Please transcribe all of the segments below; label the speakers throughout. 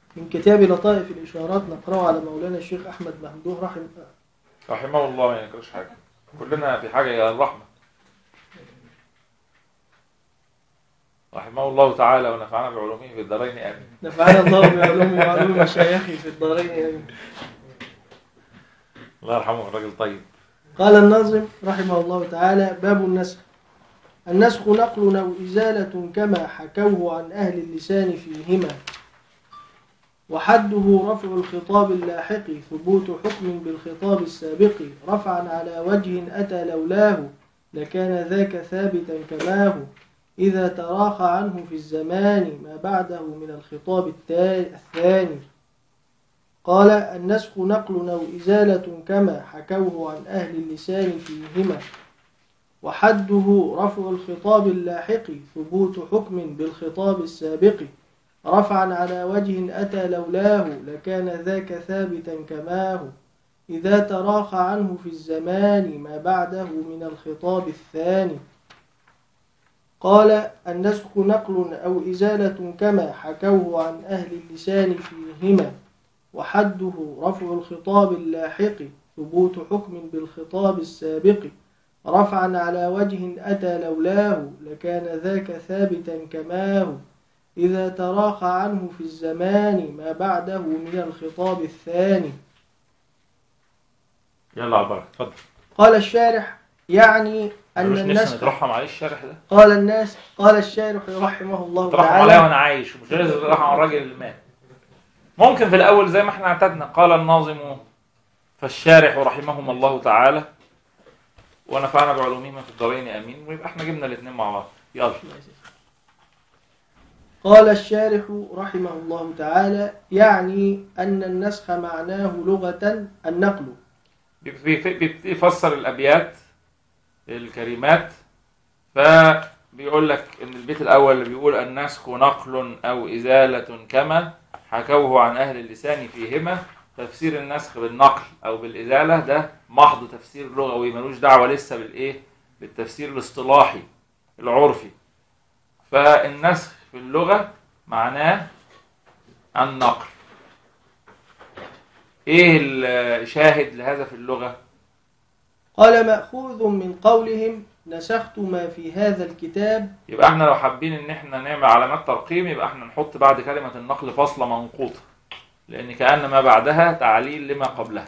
Speaker 1: من كتاب لطائف الإشارات نقرأه على مولانا الشيخ أحمد ممدوح رحمه
Speaker 2: رحمه الله ما ينكرش حاجة كلنا في حاجة إلى الرحمة رحمه الله تعالى ونفعنا بعلومه في الدارين آمين
Speaker 1: نفعنا الله بعلومه وعلوم مشايخي في الدارين آمين
Speaker 2: الله يرحمه الراجل طيب
Speaker 1: قال الناظم رحمه الله تعالى باب النسخ النسخ نقل أو إزالة كما حكوه عن أهل اللسان فيهما وحده رفع الخطاب اللاحق ثبوت حكم بالخطاب السابق رفعا على وجه أتى لولاه لكان ذاك ثابتا كماه إذا تراخى عنه في الزمان ما بعده من الخطاب التا- الثاني قال النسخ نقل أو إزالة كما حكوه عن أهل اللسان فيهما وحده رفع الخطاب اللاحق ثبوت حكم بالخطاب السابق رفعا على وجه أتى لولاه لكان ذاك ثابتا كماه إذا تراخى عنه في الزمان ما بعده من الخطاب الثاني قال النسخ نقل أو إزالة كما حكوه عن أهل اللسان فيهما وحده رفع الخطاب اللاحق ثبوت حكم بالخطاب السابق رفعا على وجه أتى لولاه لكان ذاك ثابتا كماه إذا تراخى عنه في الزمان ما بعده من الخطاب الثاني
Speaker 2: يلا على البركة اتفضل
Speaker 1: قال الشارح يعني أن
Speaker 2: ملوش نفسي
Speaker 1: النسخ
Speaker 2: نترحم عليه الشارح ده
Speaker 1: قال الناس قال الشارح رحمه الله
Speaker 2: ترحم عليا
Speaker 1: تعالى
Speaker 2: وانا عايش ومش لازم ترحم على الراجل اللي مات ممكن في الاول زي ما احنا اعتدنا قال الناظم فالشارح رحمهم الله تعالى ونفعنا بعلومهما في الدارين امين ويبقى احنا جبنا الاثنين مع بعض يلا
Speaker 1: قال الشارح رحمه الله تعالى يعني أن النسخ معناه لغة النقل
Speaker 2: بيبتدي بيبتدي يفسر الابيات الكلمات فبيقول لك ان البيت الاول اللي بيقول النسخ نقل او ازاله كما حكوه عن اهل اللسان فيهما تفسير النسخ بالنقل او بالازاله ده محض تفسير لغوي ملوش دعوه لسه بالايه بالتفسير الاصطلاحي العرفي فالنسخ في اللغه معناه النقل ايه الشاهد لهذا في اللغه
Speaker 1: قال مأخوذ من قولهم نسخت ما في هذا الكتاب
Speaker 2: يبقى احنا لو حابين ان احنا نعمل علامات ترقيم يبقى احنا نحط بعد كلمة النقل فاصلة منقوطة لان كأن ما بعدها تعليل لما قبلها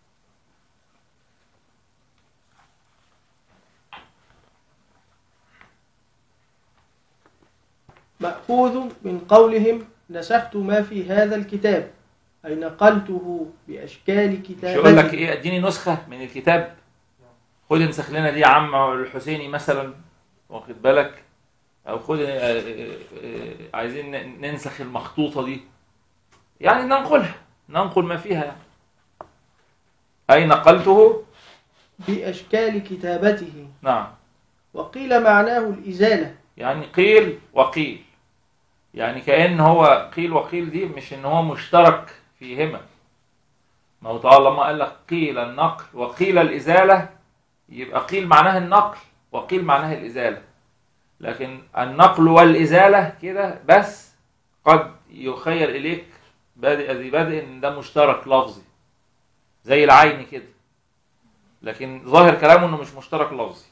Speaker 1: مأخوذ من قولهم نسخت ما في هذا الكتاب أي نقلته بأشكال
Speaker 2: مش يقول لك
Speaker 1: كتابته
Speaker 2: ايه اديني نسخة من الكتاب خد انسخ لنا دي يا عم الحسيني مثلا واخد بالك او خد اه، اه، اه، عايزين ن- ننسخ المخطوطة دي يعني ننقلها ننقل ما فيها يعني. اي نقلته
Speaker 1: بأشكال كتابته
Speaker 2: نعم
Speaker 1: وقيل معناه الإزالة
Speaker 2: يعني قيل وقيل يعني كأن هو قيل وقيل دي مش ان هو مشترك فيهما ما هو طالما قال لك قيل النقل وقيل الإزالة يبقى قيل معناها النقل وقيل معناها الإزالة لكن النقل والإزالة كده بس قد يخيل إليك بادئ ذي بادئ ان ده مشترك لفظي زي العين كده لكن ظاهر كلامه انه مش مشترك لفظي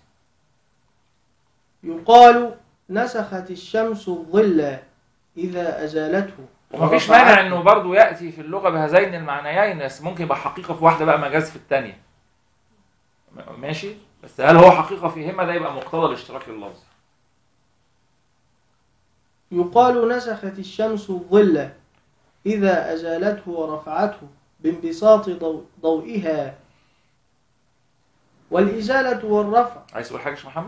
Speaker 1: يقال نسخت الشمس الظل إذا أزالته
Speaker 2: ومفيش مانع انه برضه ياتي في اللغه بهذين المعنيين بس ممكن يبقى حقيقه في واحده بقى مجاز في الثانيه ماشي بس هل هو حقيقه فيهما ده يبقى مقتضى الاشتراك اللفظي
Speaker 1: يقال نسخت الشمس الظل إذا أزالته ورفعته بانبساط ضوء ضوئها والإزالة والرفع
Speaker 2: عايز تقول حاجه يا شيخ محمد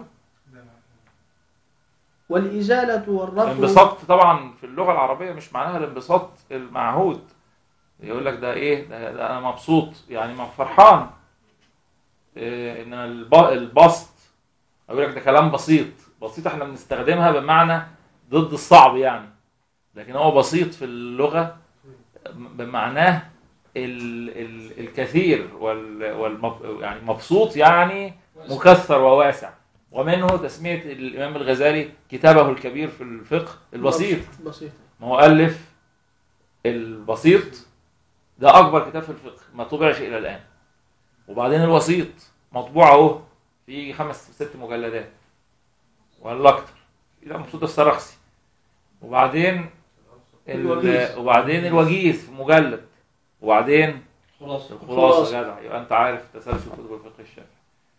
Speaker 1: والإزالة والرفع
Speaker 2: الانبساط طبعا في اللغه العربيه مش معناها الانبساط المعهود يقول لك ده ايه ده, ده انا مبسوط يعني ما فرحان إيه انما الب- البسط يقول لك ده كلام بسيط بسيط احنا بنستخدمها بمعنى ضد الصعب يعني لكن هو بسيط في اللغه بمعناه ال ال الكثير وال والمب يعني مبسوط يعني مكثر وواسع ومنه تسميه الامام الغزالي كتابه الكبير في الفقه البسيط
Speaker 1: بسيط
Speaker 2: ما هو ألف البسيط ده اكبر كتاب في الفقه ما طبعش الى الان وبعدين الوسيط مطبوع اهو في خمس ست مجلدات ولا اكتر ده مقصود السرخسي وبعدين ال-
Speaker 1: الوجيز.
Speaker 2: وبعدين الوجيز في مجلد وبعدين
Speaker 3: خلاص
Speaker 2: الخلاصه جدع يبقى انت عارف تسلسل كتب الفقه الشافعي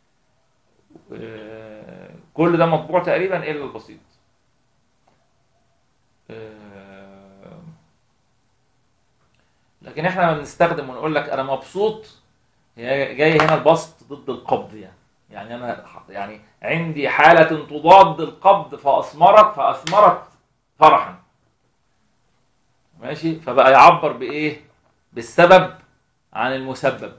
Speaker 2: آه، كل ده مطبوع تقريبا الا البسيط آه، لكن احنا بنستخدم ونقول لك انا مبسوط هي جاي هنا البسط ضد القبض يعني يعني انا يعني عندي حاله تضاد القبض فاثمرت فاثمرت فرحا ماشي فبقى يعبر بايه بالسبب عن المسبب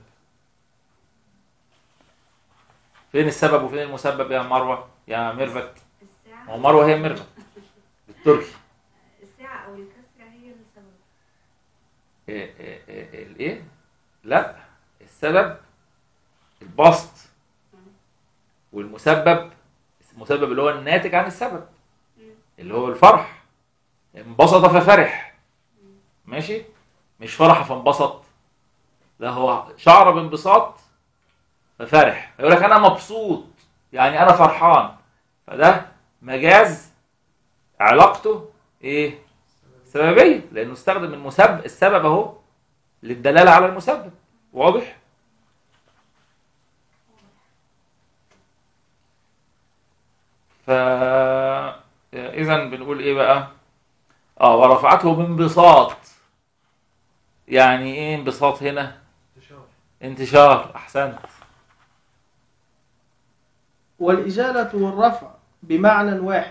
Speaker 2: فين السبب وفين المسبب يا مروه يا ميرفت
Speaker 4: الساعة
Speaker 2: ما هو مروه هي ميرفت بالتركي
Speaker 4: الساعة أو الكسرة هي السبب
Speaker 2: إيه إيه إيه الايه لا السبب البسط والمسبب المسبب اللي هو الناتج عن السبب اللي هو الفرح انبسط ففرح ماشي مش فرح فانبسط لا هو شعر بانبساط ففرح يقول لك انا مبسوط يعني انا فرحان فده مجاز علاقته ايه سببيه لانه استخدم المسبب السبب اهو للدلاله على المسبب واضح ف اذا بنقول ايه بقى اه ورفعته بانبساط يعني ايه انبساط هنا
Speaker 3: انتشار
Speaker 2: انتشار احسنت
Speaker 1: والإزالة والرفع بمعنى واحد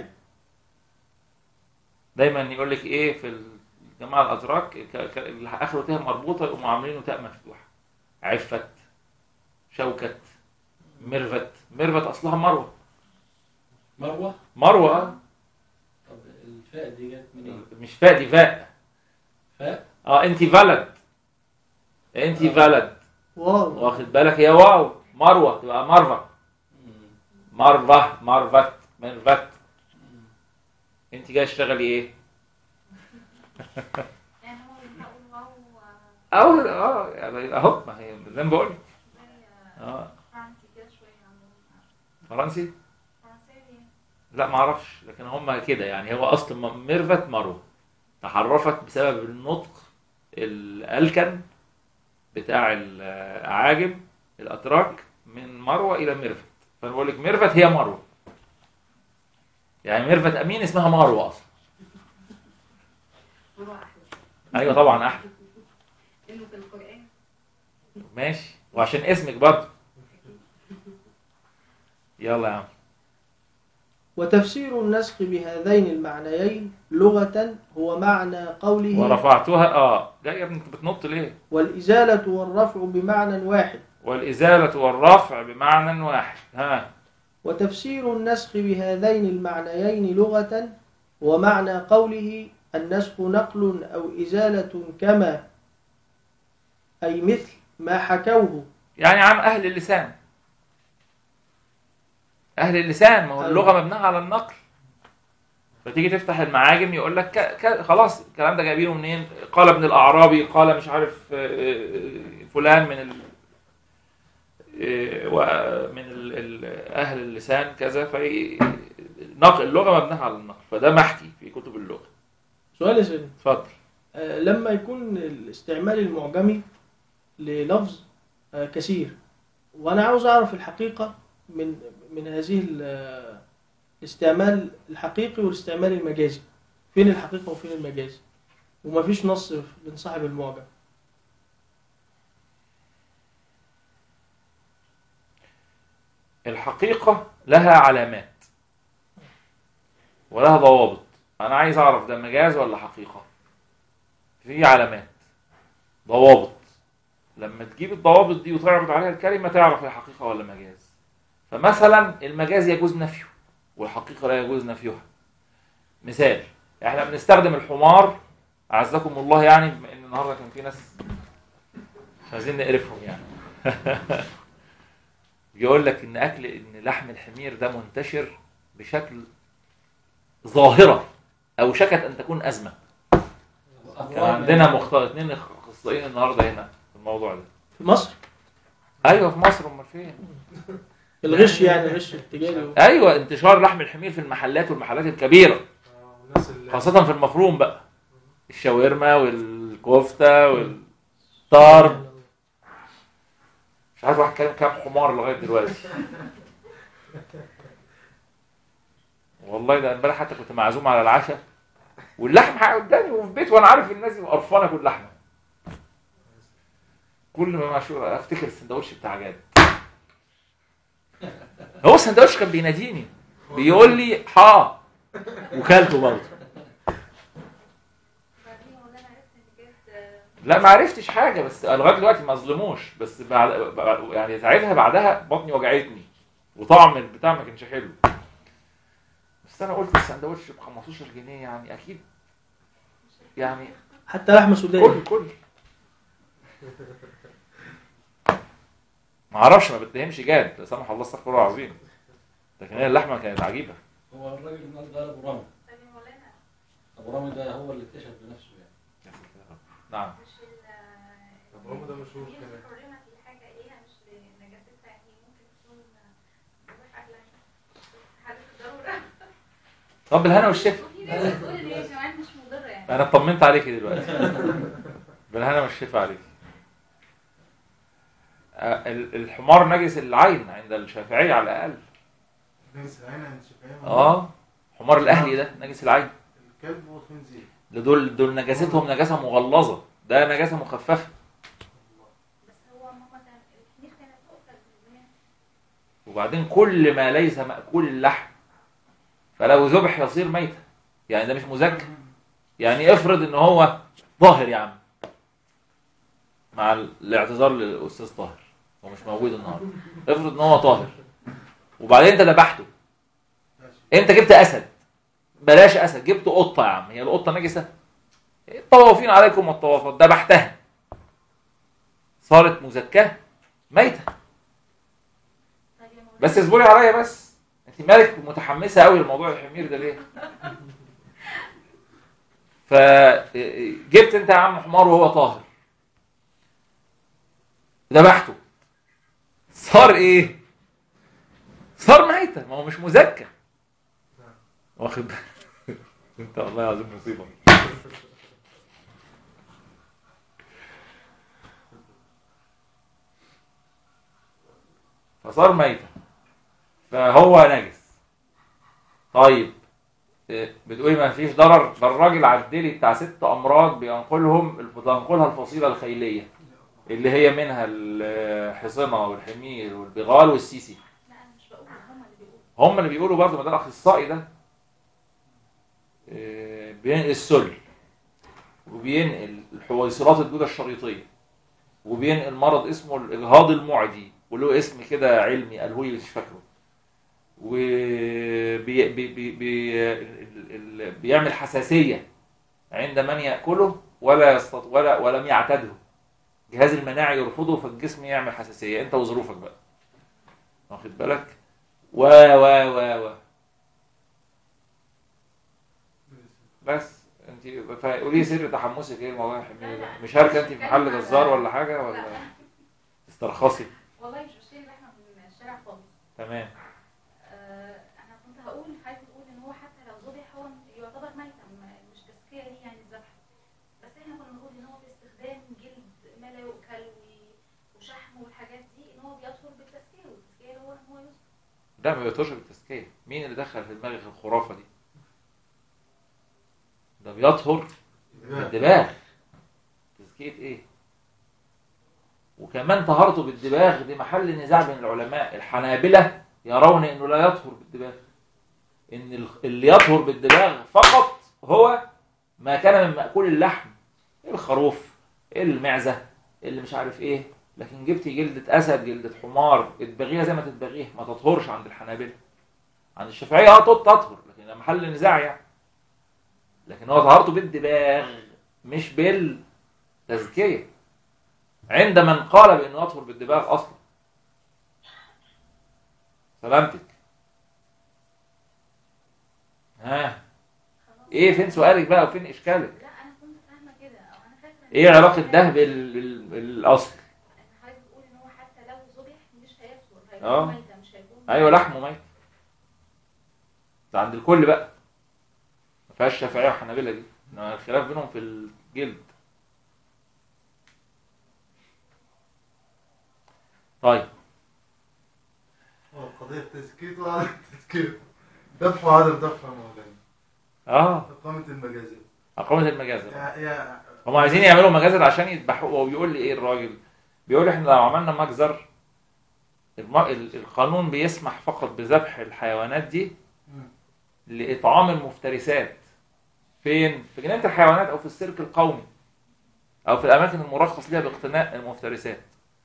Speaker 2: دايما يقول لك ايه في الجماعه الاتراك ك- ك- اللي اخره تاء مربوطه يقوموا عاملينه تاء مفتوحه عفت شوكت مرفت مرفت اصلها مروه
Speaker 3: مروه
Speaker 2: مروه آه.
Speaker 3: طب الفاء دي جت منين؟
Speaker 2: مش فاء دي فاء
Speaker 3: فاء
Speaker 2: اه انت فلد انت فلد
Speaker 1: واو
Speaker 2: واخد بالك يا واو مروه تبقى مروه
Speaker 3: مم.
Speaker 2: مروه مرفت مرفت انت جاي تشتغلي ايه؟
Speaker 4: يعني هو بيقول واو
Speaker 2: او اه يعني اهو ما هي زي ما بقول
Speaker 4: زي
Speaker 2: اه
Speaker 4: فرنسي كده شوية عندهم
Speaker 2: فرنسي
Speaker 4: فرنساوي
Speaker 2: لا ما اعرفش لكن هم كده يعني هو اصل م- ميرفت مروه تحرفت بسبب النطق الالكن بتاع الاعاجم الاتراك من مروه الى ميرفت فانا بقول لك ميرفت هي مروه يعني ميرفت امين اسمها مروه اصلا
Speaker 4: هو أحلى
Speaker 2: ايوه طبعا احلى
Speaker 4: إنه في القرآن
Speaker 2: ماشي وعشان اسمك برضه يلا يا عم
Speaker 1: وتفسير النسخ بهذين المعنيين لغة هو معنى قوله
Speaker 2: ورفعتها اه لا يا ابني انت بتنط ليه
Speaker 1: والإزالة والرفع بمعنى واحد
Speaker 2: والازاله والرفع بمعنى واحد ها
Speaker 1: وتفسير النسخ بهذين المعنيين لغة ومعنى قوله النسخ نقل أو إزالة كما أي مثل ما حكوه
Speaker 2: يعني عن اهل اللسان اهل اللسان ما هو
Speaker 1: أيوة.
Speaker 2: اللغه مبنيه على النقل فتيجي تفتح المعاجم يقول لك ك... ك... خلاص الكلام ده جايبينه منين قال ابن الاعرابي قال مش عارف آه، آه، فلان من ال... آه، ومن ال... ال... اهل اللسان كذا في نقل اللغه مبنيه على النقل فده محكي في كتب اللغه
Speaker 1: سؤال يا سيدي
Speaker 2: اتفضل
Speaker 1: آه، لما يكون الاستعمال المعجمي للفظ آه، كثير وأنا عاوز أعرف الحقيقة من من هذه ال- الاستعمال الحقيقي والاستعمال المجازي فين الحقيقة وفين المجازي ومفيش نص من صاحب المعجم
Speaker 2: الحقيقة لها علامات ولها ضوابط أنا عايز أعرف ده مجاز ولا حقيقة في علامات ضوابط لما تجيب الضوابط دي وتعرض عليها الكلمة تعرف هي حقيقة ولا مجاز فمثلا المجاز يجوز نفيه والحقيقة لا يجوز نفيها مثال احنا بنستخدم الحمار أعزكم الله يعني بما إن النهاردة كان في ناس مش عايزين نقرفهم يعني يقول لك ان اكل ان لحم الحمير ده منتشر بشكل ظاهره او شكت ان تكون ازمه كان عندنا مخت... اتنين اخصائيين النهارده هنا في الموضوع ده
Speaker 1: في مصر
Speaker 2: ايوه في مصر امال فين
Speaker 1: الغش يعني الغش التجاري
Speaker 2: ايوه انتشار لحم الحمير في المحلات والمحلات الكبيره
Speaker 5: الناس اللي
Speaker 2: خاصه في المفروم بقى الشاورما والكفته والطرب مش عارف واحد كلام كام حمار لغايه دلوقتي والله ده امبارح حتى كنت معزوم على العشاء واللحم قدامي وفي بيت وانا عارف الناس دي قرفانه كل لحمه كل ما مشهور افتكر السندوتش بتاع جاد هو السندوتش كان بيناديني بيقول لي ها وكلته برضه
Speaker 4: بعدين والله انا عرفت ان كانت آه،
Speaker 2: لا ما عرفتش حاجه بس لغايه دلوقتي ما ظلموش بس بعد بعد- يعني ساعتها بعدها بطني وجعتني وطعم البتاع ما كانش حلو بس انا قلت السندوتش ب 15 جنيه يعني اكيد يعني
Speaker 1: حتى لحمه سوداني
Speaker 2: كل كل ما اعرفش ما بتهمش جاد لا سمح الله استغفر الله العظيم لكن هي اللحمه كانت عجيبه
Speaker 3: هو الراجل النهارده ده ابو رامي
Speaker 4: طيب يا مولانا
Speaker 3: ابو رامي ده هو اللي اكتشف بنفسه يعني
Speaker 2: نعم
Speaker 4: مش ال
Speaker 5: طب هو ده مشهور
Speaker 4: هي
Speaker 5: كمان
Speaker 4: حرمت الحاجة إليها مش لنجاستها يعني ممكن تكون مباح أكلها حالة الضرورة
Speaker 2: طب بالهنا والشفا
Speaker 4: وفي ناس بتقول إن هي كمان مش مضرة يعني
Speaker 2: انا اطمنت عليكي دلوقتي بالهنا والشفا عليكي آه، ال- الحمار نجس العين عند الشافعية على الأقل
Speaker 5: الناس العين عند الشافعية
Speaker 2: اه حمار الأهلي ده نجس العين
Speaker 5: الكلب والخنزير
Speaker 2: ده دول دول نجاستهم نجاسة مغلظة ده نجاسة مخففة
Speaker 4: بس هو ماما كان الحنيف كانت تؤكل من زمان
Speaker 2: وبعدين كل ما ليس مأكول اللحم فلو ذبح يصير ميتا يعني ده مش مزكى يعني افرض ان هو ظاهر يا عم مع الاعتذار للاستاذ طاهر هو مش موجود النهارده افرض ان هو طاهر وبعدين انت ذبحته
Speaker 5: ماشي
Speaker 2: انت جبت اسد بلاش اسد جبت قطه يا عم هي القطه نجسه الطوافين عليكم والطوافات ذبحتها صارت مزكاه ميته
Speaker 4: طيب يا مولانا
Speaker 2: بس اصبري عليا بس انت مالك متحمسه قوي لموضوع الحمير ده ليه فجبت انت يا عم حمار وهو طاهر ذبحته صار ايه صار ميتة ما هو مش مزكى واخد بالك؟ انت والله العظيم مصيبه فصار ميتة فهو نجس طيب إيه، بتقولي ما فيش ضرر ده الراجل عدلي بتاع ست امراض بينقلهم بتنقلها الفصيله الخيليه اللي هي منها الحصنه والحمير والبغال والسيسي
Speaker 4: لا أنا مش بقول هما اللي بيقولوا
Speaker 2: هم اللي بيقولوا برضه ما ده الاخصائي ده إيه، بينقل السل وبينقل الحويصلات الدوده الشريطيه وبينقل مرض اسمه الاجهاض المعدي وله اسم كده علمي قاله لي مش فاكره وبي بي بي بي ال- ال- بيعمل حساسيه عند من ياكله ولا يستط ولا ولم يعتده الجهاز المناعي يرفضه فالجسم يعمل حساسيه انت وظروفك بقى واخد بالك و و و و بس انت قولي سر تحمسك ايه الموضوع الحمير ده مش هاركه انت في محل جزار ولا حاجه ولا
Speaker 4: لا
Speaker 2: تسترخصي
Speaker 4: والله مش بشتري لحمة من الشارع خالص
Speaker 2: تمام
Speaker 4: آه، انا كنت هقول عايزه اقول ان هو حتى لو ذبح هو يعتبر ميتا م- مش تزكيه ليه يعني الذبح بس احنا كنا بنقول ان هو باستخدام جلد ما لا يؤكل و- وشحم والحاجات دي ان هو بيطهر بالتزكيه والتزكيه اللي هو ان هو يذبح
Speaker 2: ده ما بيطرش بالتزكيه مين اللي دخل في دماغك الخرافه دي ده بيطهر بالدباغ تزكيه ايه وكمان طهارته بالدباغ دي محل نزاع بين العلماء الحنابلة يرون انه لا يطهر بالدباغ ان ال- اللي يطهر بالدباغ فقط هو ما كان من مأكول اللحم الخروف المعزة اللي مش عارف ايه لكن جبتي جلدة اسد جلدة حمار اتبغيها زي ما تتبغيها ما تطهرش عند الحنابلة عند الشافعية اه تط- تطهر لكن ده محل نزاع يعني لكن هو طهارته بالدباغ مش بالتزكية عند من قال بأنه يطهر بالدباغ أصلا سلامتك ها
Speaker 4: خلاص
Speaker 2: ايه فين سؤالك بقى وفين اشكالك
Speaker 4: لا انا كنت فاهمه كده
Speaker 2: ايه علاقه ده بال... بال... بالاصل
Speaker 4: حضرتك بتقول ان هو حتى لو ذبح مش هيكسر
Speaker 2: آه.
Speaker 4: هيكون ميتة مش هيكون
Speaker 2: ايوه لحمه ميت ده عند الكل بقى ما فيهاش شافعيه وحنابله دي انما الخلاف بينهم في الجلد طيب
Speaker 5: هو القضية تسكيت وعدم تسكيت دفع وعدم دفع مولانا
Speaker 2: اه
Speaker 5: إقامة المجازر
Speaker 2: اقامه المجازر
Speaker 5: يا يا
Speaker 2: هم عايزين يعملوا مجازر عشان يذبحوا هو بيقول لي ايه الراجل بيقول لي احنا لو عملنا مجزر الم... ال- القانون بيسمح فقط بذبح الحيوانات دي
Speaker 5: مم.
Speaker 2: لإطعام المفترسات فين؟ في جنينة الحيوانات أو في السيرك القومي أو في الأماكن المرخص لها باقتناء المفترسات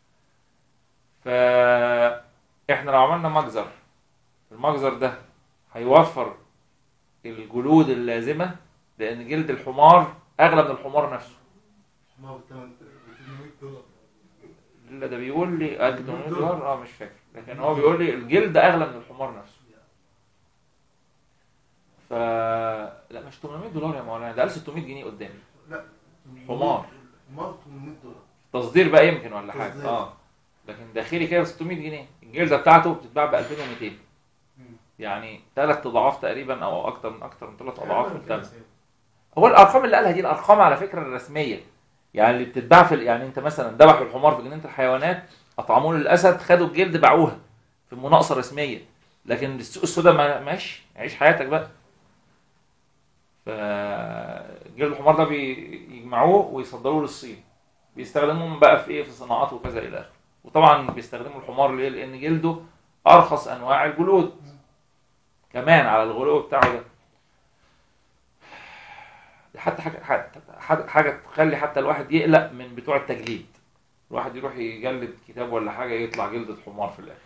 Speaker 2: فإحنا لو عملنا مجزر المجزر ده هيوفر الجلود اللازمة لأن جلد الحمار أغلى من الحمار نفسه
Speaker 5: ما بتمن 800 دولار
Speaker 2: لا ده بيقول لي 800 دولار اه مش فاكر لكن هو بيقول لي الجلد اغلى من الحمار نفسه ف لا مش 800 دولار يا مولانا ده قال 600 جنيه قدامي
Speaker 5: لا
Speaker 2: حمار.
Speaker 5: حمار 800 دولار
Speaker 2: تصدير بقى يمكن ولا حاجه
Speaker 5: تصدير.
Speaker 2: اه لكن داخلي كده ب 600 جنيه الجلده بتاعته بتتباع ب 2200
Speaker 5: مم.
Speaker 2: يعني ثلاث اضعاف تقريبا او اكتر من اكتر من ثلاث اضعاف
Speaker 5: يعني
Speaker 2: الثمن
Speaker 5: كام
Speaker 2: هو الارقام اللي قالها دي الارقام على فكره الرسميه يعني اللي بتتباع في ال- يعني انت مثلا ذبحوا الحمار في جنينه الحيوانات اطعموه للاسد خدوا الجلد باعوها في المناقصه الرسميه لكن السوق السوداء ما ماشي عيش حياتك بقى فجلد الحمار ده بيجمعوه ويصدروه للصين بيستخدموهم بقى في ايه في صناعات وكذا الى اخره وطبعا بيستخدموا الحمار ليه لان جلده ارخص انواع الجلود كمان على الغلو بتاعه ده حتى حاجه حاجه حاجه تخلي حتى الواحد يقلق من بتوع التجليد الواحد يروح يجلد كتاب ولا حاجه يطلع جلده حمار في الاخر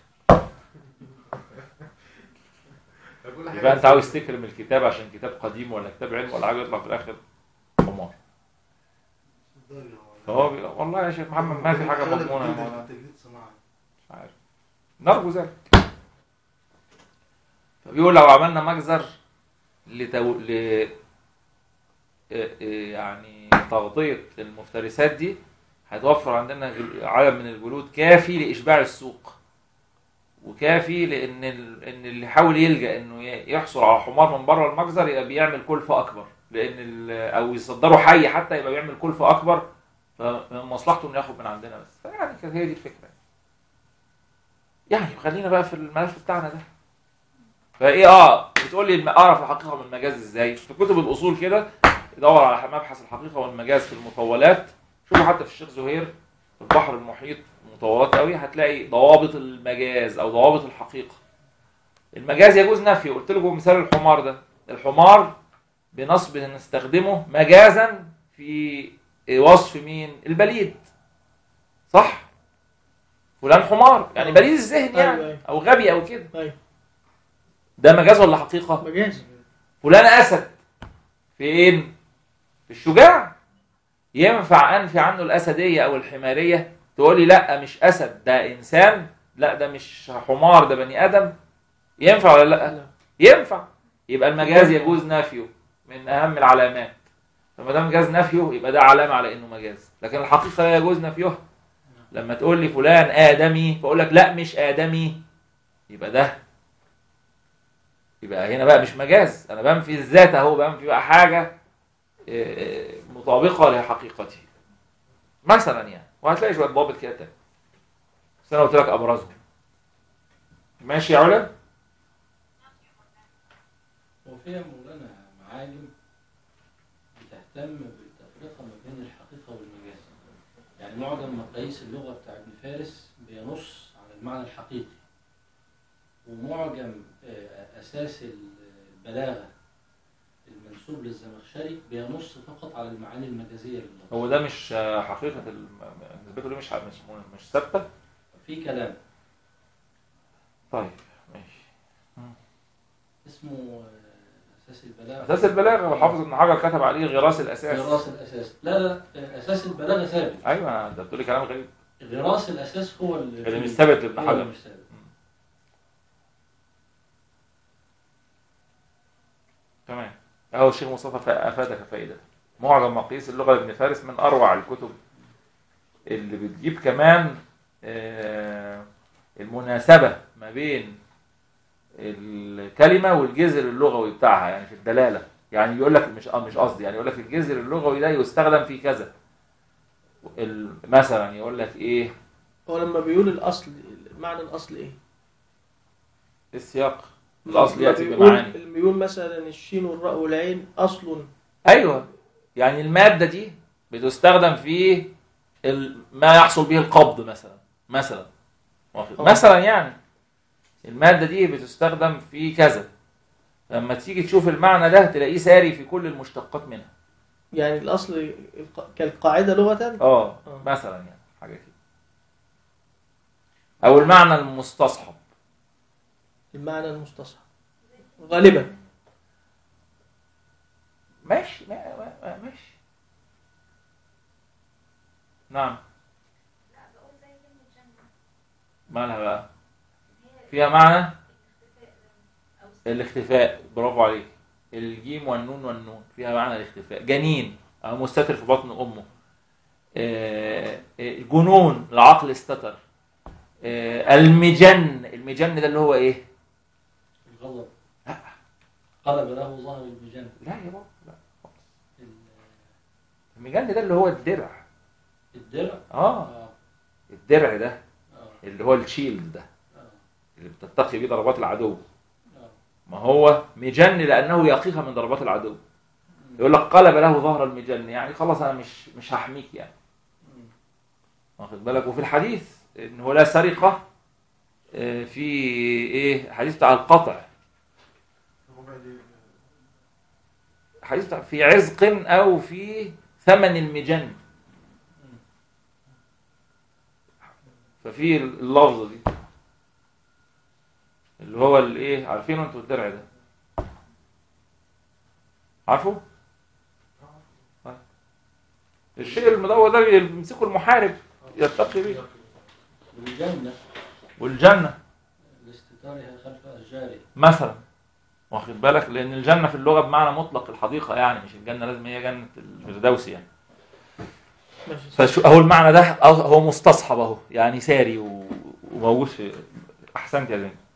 Speaker 5: كل حاجة
Speaker 2: يبقى انت عاوز تكرم الكتاب عشان كتاب قديم ولا كتاب علم ولا حاجه يطلع في الاخر حمار فهو بي... والله يا شيخ محمد ما في حاجه مضمونه يا مولانا.
Speaker 5: التجديد صناعي
Speaker 2: مش عارف نرجو ذلك فبيقول لو عملنا مجزر لتو... ل إيه- إيه يعني تغطية المفترسات دي هتوفر عندنا جل- عدد من الجلود كافي لإشباع السوق وكافي لأن ال... إن اللي يحاول يلجأ إنه ي- يحصل على حمار من بره المجزر يبقى بيعمل كلفة أكبر لأن ال... أو يصدره حي حتى يبقى بيعمل كلفة أكبر فمن مصلحته إنه ياخد من عندنا بس فيعني كانت هي دي الفكرة يعني خلينا بقى في الملف بتاعنا ده فايه اه بتقول لي اعرف الحقيقه من المجاز ازاي في كتب الاصول كده دور على مبحث الحقيقه والمجاز في المطولات شوفوا حتى في الشيخ زهير في البحر المحيط مطولات قوي هتلاقي ضوابط المجاز او ضوابط الحقيقه المجاز يجوز نفيه قلت لكم مثال الحمار ده الحمار بنصب نستخدمه مجازا في وصف مين البليد صح فلان حمار يعني بليد الذهن
Speaker 1: أيوة،
Speaker 2: يعني
Speaker 1: أيوة.
Speaker 2: او غبي او كده
Speaker 1: أيوة.
Speaker 2: ده مجاز ولا حقيقه
Speaker 1: مجاز
Speaker 2: فلان اسد فين في الشجاع ينفع انفي عنه الاسديه او الحماريه تقول لي لا مش اسد ده انسان لا ده مش حمار ده بني ادم ينفع ولا لا
Speaker 1: لا.
Speaker 2: ينفع يبقى المجاز يجوز نفيه من اهم العلامات فما دام جاز نفيه يبقى ده علامه على انه مجاز لكن الحقيقه لا يجوز نفيها لما تقول لي فلان ادمي فاقول لك لا مش ادمي يبقى ده يبقى هنا بقى مش مجاز انا بنفي الذات اهو بنفي بقى حاجه آه، مطابقه لحقيقته مثلا يعني وهتلاقي شويه ضابط كده تاني بس انا قلت لك ابرزهم ماشي يا علا
Speaker 3: وفيها مولانا معاجم بتهتم بالتفرقة ما بين الحقيقة والمجاز يعني معجم مقاييس اللغة بتاع ابن فارس بينص على المعنى الحقيقي ومعجم آه، أساس البلاغة المنسوب للزمخشري بينص فقط على المعاني المجازية لللغة
Speaker 2: هو ده مش آه، حقيقه الم- نسبته ليه مش مش مش ثابته
Speaker 3: في كلام
Speaker 2: طيب ماشي
Speaker 3: اسمه آه، أساس البلاغة
Speaker 2: اساس البلاغه وحافظ ابن حجر كتب عليه غراس الاساس
Speaker 3: غراس الأساس لا لا لا، أساس البلاغة ثابت
Speaker 2: ايوه ده بتقول لي كلام غريب
Speaker 3: غراس الأساس هو
Speaker 2: اللي مش ثابت لابن
Speaker 3: هو اللي
Speaker 2: حجر
Speaker 3: مش ثابت
Speaker 2: تمام اهو الشيخ مصطفى فا- افادك فائده معجم مقاييس اللغة لابن فارس من أروع الكتب اللي بتجيب كمان آه، المناسبة ما بين الكلمة والجذر اللغوي بتاعها يعني في الدلالة يعني يقول لك مش آه، مش قصدي يعني يقول لك الجذر اللغوي ده يستخدم في كذا ال- مثلا يقول لك ايه
Speaker 1: هو لما بيقول الأصل معنى الأصل إيه؟
Speaker 2: السياق الاصل
Speaker 1: لما
Speaker 2: ياتي
Speaker 1: بيقول-
Speaker 2: بمعاني
Speaker 1: لما بيقول مثلا الشين والراء والعين أصل
Speaker 2: ايوه يعني الماده دي بتستخدم في ال- ما يحصل به القبض مثلا مثلا واخد-
Speaker 1: آه.
Speaker 2: مثلا يعني الماده دي بتستخدم في كذا لما تيجي تشوف المعنى ده تلاقيه ساري في كل المشتقات منها
Speaker 1: يعني الأصل الق- كالقاعدة لغة
Speaker 2: اه
Speaker 1: آه.
Speaker 2: مثلا يعني حاجه كده او المعنى المستصحب
Speaker 1: المعنى المستصحب غالبا
Speaker 2: ماشي ما- ما- ما- ماشي نعم
Speaker 4: لا بقول زي كلمة جنة
Speaker 2: مالها بقى
Speaker 4: هي
Speaker 2: فيها معنى
Speaker 4: الاختفاء أو السر.
Speaker 2: الاختفاء برافو عليك الجيم والنون والنون فيها معنى الاختفاء جنين او مستتر في بطن امه آه، آه، جنون العقل استتر آه، المجن المجن ده اللي هو ايه
Speaker 3: الغضب قلب له ظهر البجن
Speaker 2: لا يا بابا لا
Speaker 3: ال-
Speaker 2: المجن ده اللي هو الدرع
Speaker 3: الدرع
Speaker 2: اه
Speaker 3: اه
Speaker 2: الدرع ده
Speaker 3: اه
Speaker 2: اللي هو الشيلد ده
Speaker 3: اه
Speaker 2: اللي بتتقي بيه ضربات العدو
Speaker 3: اه
Speaker 2: ما هو مجن لانه يقيها من ضربات العدو يقول لك قلب له ظهر المجن يعني خلاص انا مش مش هحميك يعني
Speaker 3: مم.
Speaker 2: واخد بالك وفي الحديث ان هو لا سرقه آه، في ايه حديث بتاع القطع
Speaker 5: ربع دي
Speaker 2: حديث بتاع في عزق او في ثمن المجن ففي اللفظه دي اللي هو الايه عارفينه انتوا الدرع ده عارفه طيب. الشيء المدور ده اللي بيمسكه المحارب يتقي بيه
Speaker 3: والجنة
Speaker 2: والجنه
Speaker 3: لاستتارها خلف أشجاره
Speaker 2: مثلا واخد بالك لان الجنه في اللغه بمعنى مطلق الحديقه يعني مش الجنه لازم هي جنه الفردوس يعني
Speaker 1: ماشي
Speaker 2: فشو هو المعنى ده أه- هو مستصحب اهو يعني ساري و- وموجود في احسنت يا زين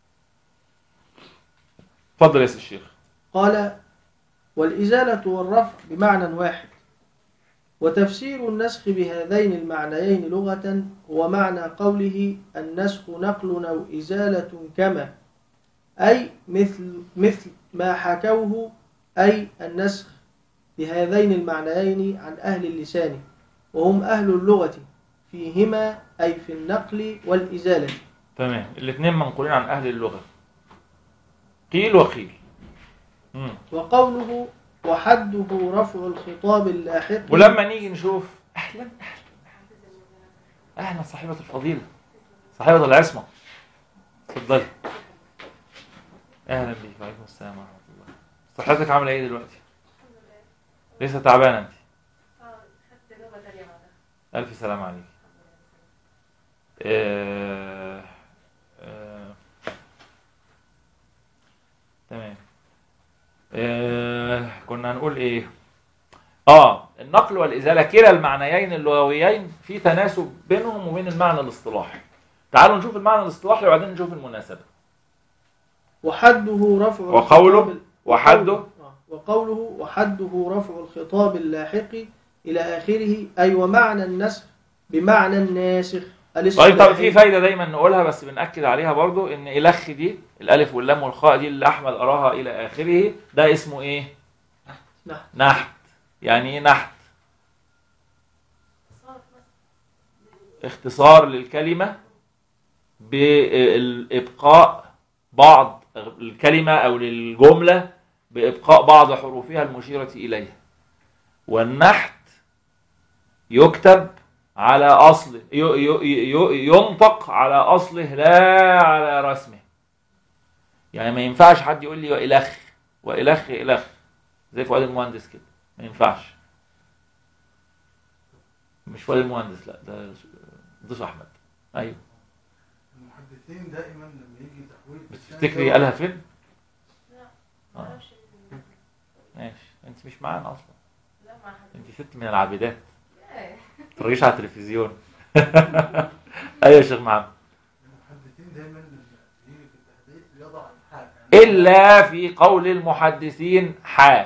Speaker 2: اتفضل يا سي الشيخ
Speaker 1: قال والإزالة والرفع بمعنى واحد وتفسير النسخ بهذين المعنيين لغة هو معنى قوله النسخ نقل أو إزالة كما أي مثل مثل ما حكوه أي النسخ بهذين المعنيين عن أهل اللسان وهم أهل اللغة فيهما أي في النقل والإزالة
Speaker 2: تمام الاثنين منقولين عن اهل اللغه قيل وقيل مم.
Speaker 1: وقوله وحده رفع الخطاب اللاحق
Speaker 2: ولما نيجي نشوف اهلا اهلا اهلا صاحبه الفضيله صاحبه العصمه اتفضلي اهلا بيك وعليكم السلام ورحمه الله صحتك عامله ايه دلوقتي لسه تعبانه انت
Speaker 4: اه خدت لغة تانية بعدها
Speaker 2: الف سلام عليك آه... آه... تمام آه... كنا هنقول ايه اه النقل والازاله كلا المعنيين اللغويين في تناسب بينهم وبين المعنى الاصطلاحي تعالوا نشوف المعنى الاصطلاحي وبعدين نشوف المناسبه
Speaker 1: وحده رفع
Speaker 2: وقوله
Speaker 1: الخطاب-
Speaker 2: وحده
Speaker 1: آه، وقوله وحده رفع الخطاب اللاحق إلى آخره أي ومعنى النسخ بمعنى الناسخ
Speaker 2: طيب طب
Speaker 1: الاصطلاحي.
Speaker 2: في فايده دايما نقولها بس بنأكد عليها برضو ان الخ دي الالف واللام والخاء دي اللي احمد اراها الى اخره ده اسمه ايه
Speaker 1: نعم.
Speaker 2: نحت يعني ايه نحت
Speaker 4: صار بس
Speaker 2: اختصار للكلمه بابقاء بعض الكلمه او للجمله بابقاء بعض حروفها المشيره اليها والنحت يكتب على اصله ي- ي- ي- ينطق على اصله لا على رسمه يعني ما ينفعش حد يقول لي والخ والخ الخ زي فؤاد المهندس كده ما ينفعش مش فؤاد المهندس لا ده ضيف احمد ايوه
Speaker 5: المحدثين دائما لما يجي تحويل
Speaker 2: بتفتكري قالها فين
Speaker 4: لا
Speaker 2: آه.
Speaker 4: معرفش
Speaker 2: ماشي انت مش معانا اصلا
Speaker 4: لا مع حضرتك
Speaker 2: انت ست من العابدات
Speaker 4: إيه.
Speaker 2: تتفرجيش على التلفزيون ايوه يا شيخ محمد
Speaker 5: المحدثين دايما يجي في التحديث يضع الحاء يعني
Speaker 2: الا في قول المحدثين حا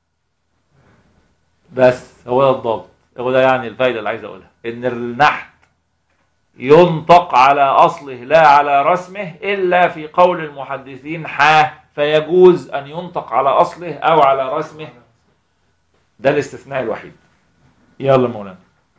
Speaker 2: بس هو ده الضابط هو ده يعني الفايده اللي عايز اقولها ان النحت ينطق على اصله لا على رسمه الا في قول المحدثين حا فيجوز ان ينطق على اصله او على رسمه ده الاستثناء الوحيد يلا مولانا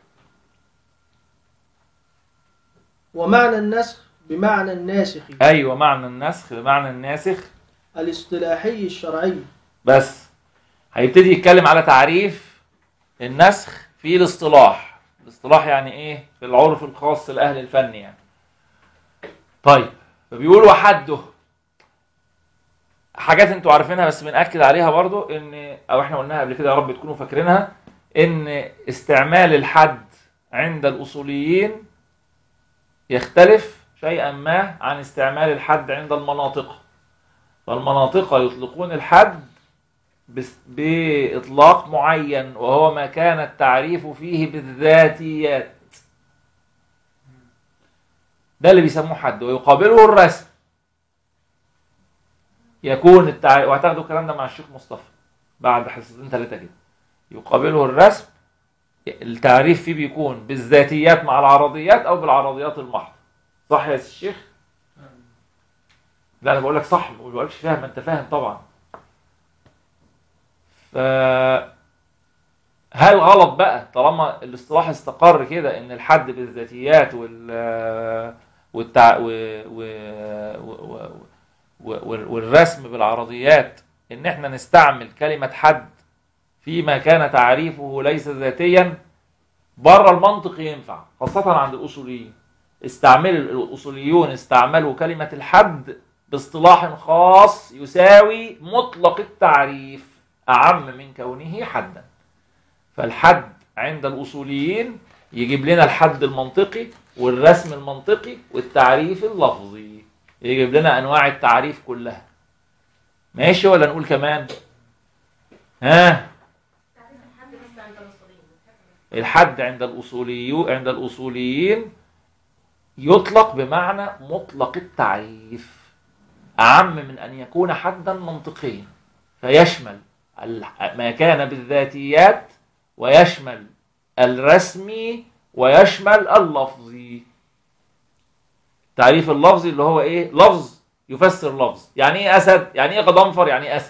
Speaker 1: ومعنى النسخ بمعنى الناسخ
Speaker 2: ايوه معنى النسخ بمعنى الناسخ
Speaker 1: الاصطلاحي الشرعي
Speaker 2: بس هيبتدي يتكلم على تعريف النسخ في الاصطلاح الاصطلاح يعني ايه في العرف الخاص لاهل الفن يعني طيب فبيقول وحده حاجات انتوا عارفينها بس بنأكد عليها برضو ان او احنا قلناها قبل كده يا رب تكونوا فاكرينها ان استعمال الحد عند الاصوليين يختلف شيئا ما عن استعمال الحد عند المناطق فالمناطق يطلقون الحد بس- بإطلاق معين وهو ما كان التعريف فيه بالذاتيات ده اللي بيسموه حد ويقابله الرسم يكون التعريف وهتاخدوا الكلام ده مع الشيخ مصطفى بعد حصتين ثلاثة كده يقابله الرسم التعريف فيه بيكون بالذاتيات مع العرضيات أو بالعرضيات المحضة صح يا الشيخ؟ لا انا بقول لك صح ما بقولكش فاهم انت فاهم طبعا ف هل غلط بقى طالما الاصطلاح استقر كده ان الحد بالذاتيات وال والتع... و... و... و... و... و... والرسم بالعرضيات ان احنا نستعمل كلمة حد فيما كان تعريفه ليس ذاتيا بره المنطق ينفع خاصة عند الأصوليين استعمل الأصوليون استعملوا كلمة الحد باصطلاح خاص يساوي مطلق التعريف أعم من كونه حدا فالحد عند الأصوليين يجيب لنا الحد المنطقي والرسم المنطقي والتعريف اللفظي يجيب لنا أنواع التعريف كلها ماشي ولا نقول كمان ها
Speaker 4: تعريف الحد بس عند الاصوليين
Speaker 2: الحد عند الأصوليو عند الأصوليين يطلق بمعنى مطلق التعريف أعم من أن يكون حدا منطقيا فيشمل ال- ما كان بالذاتيات ويشمل الرسمي ويشمل اللفظي التعريف اللفظي اللي هو ايه لفظ يفسر لفظ يعني ايه اسد يعني ايه غضنفر يعني ايه اسد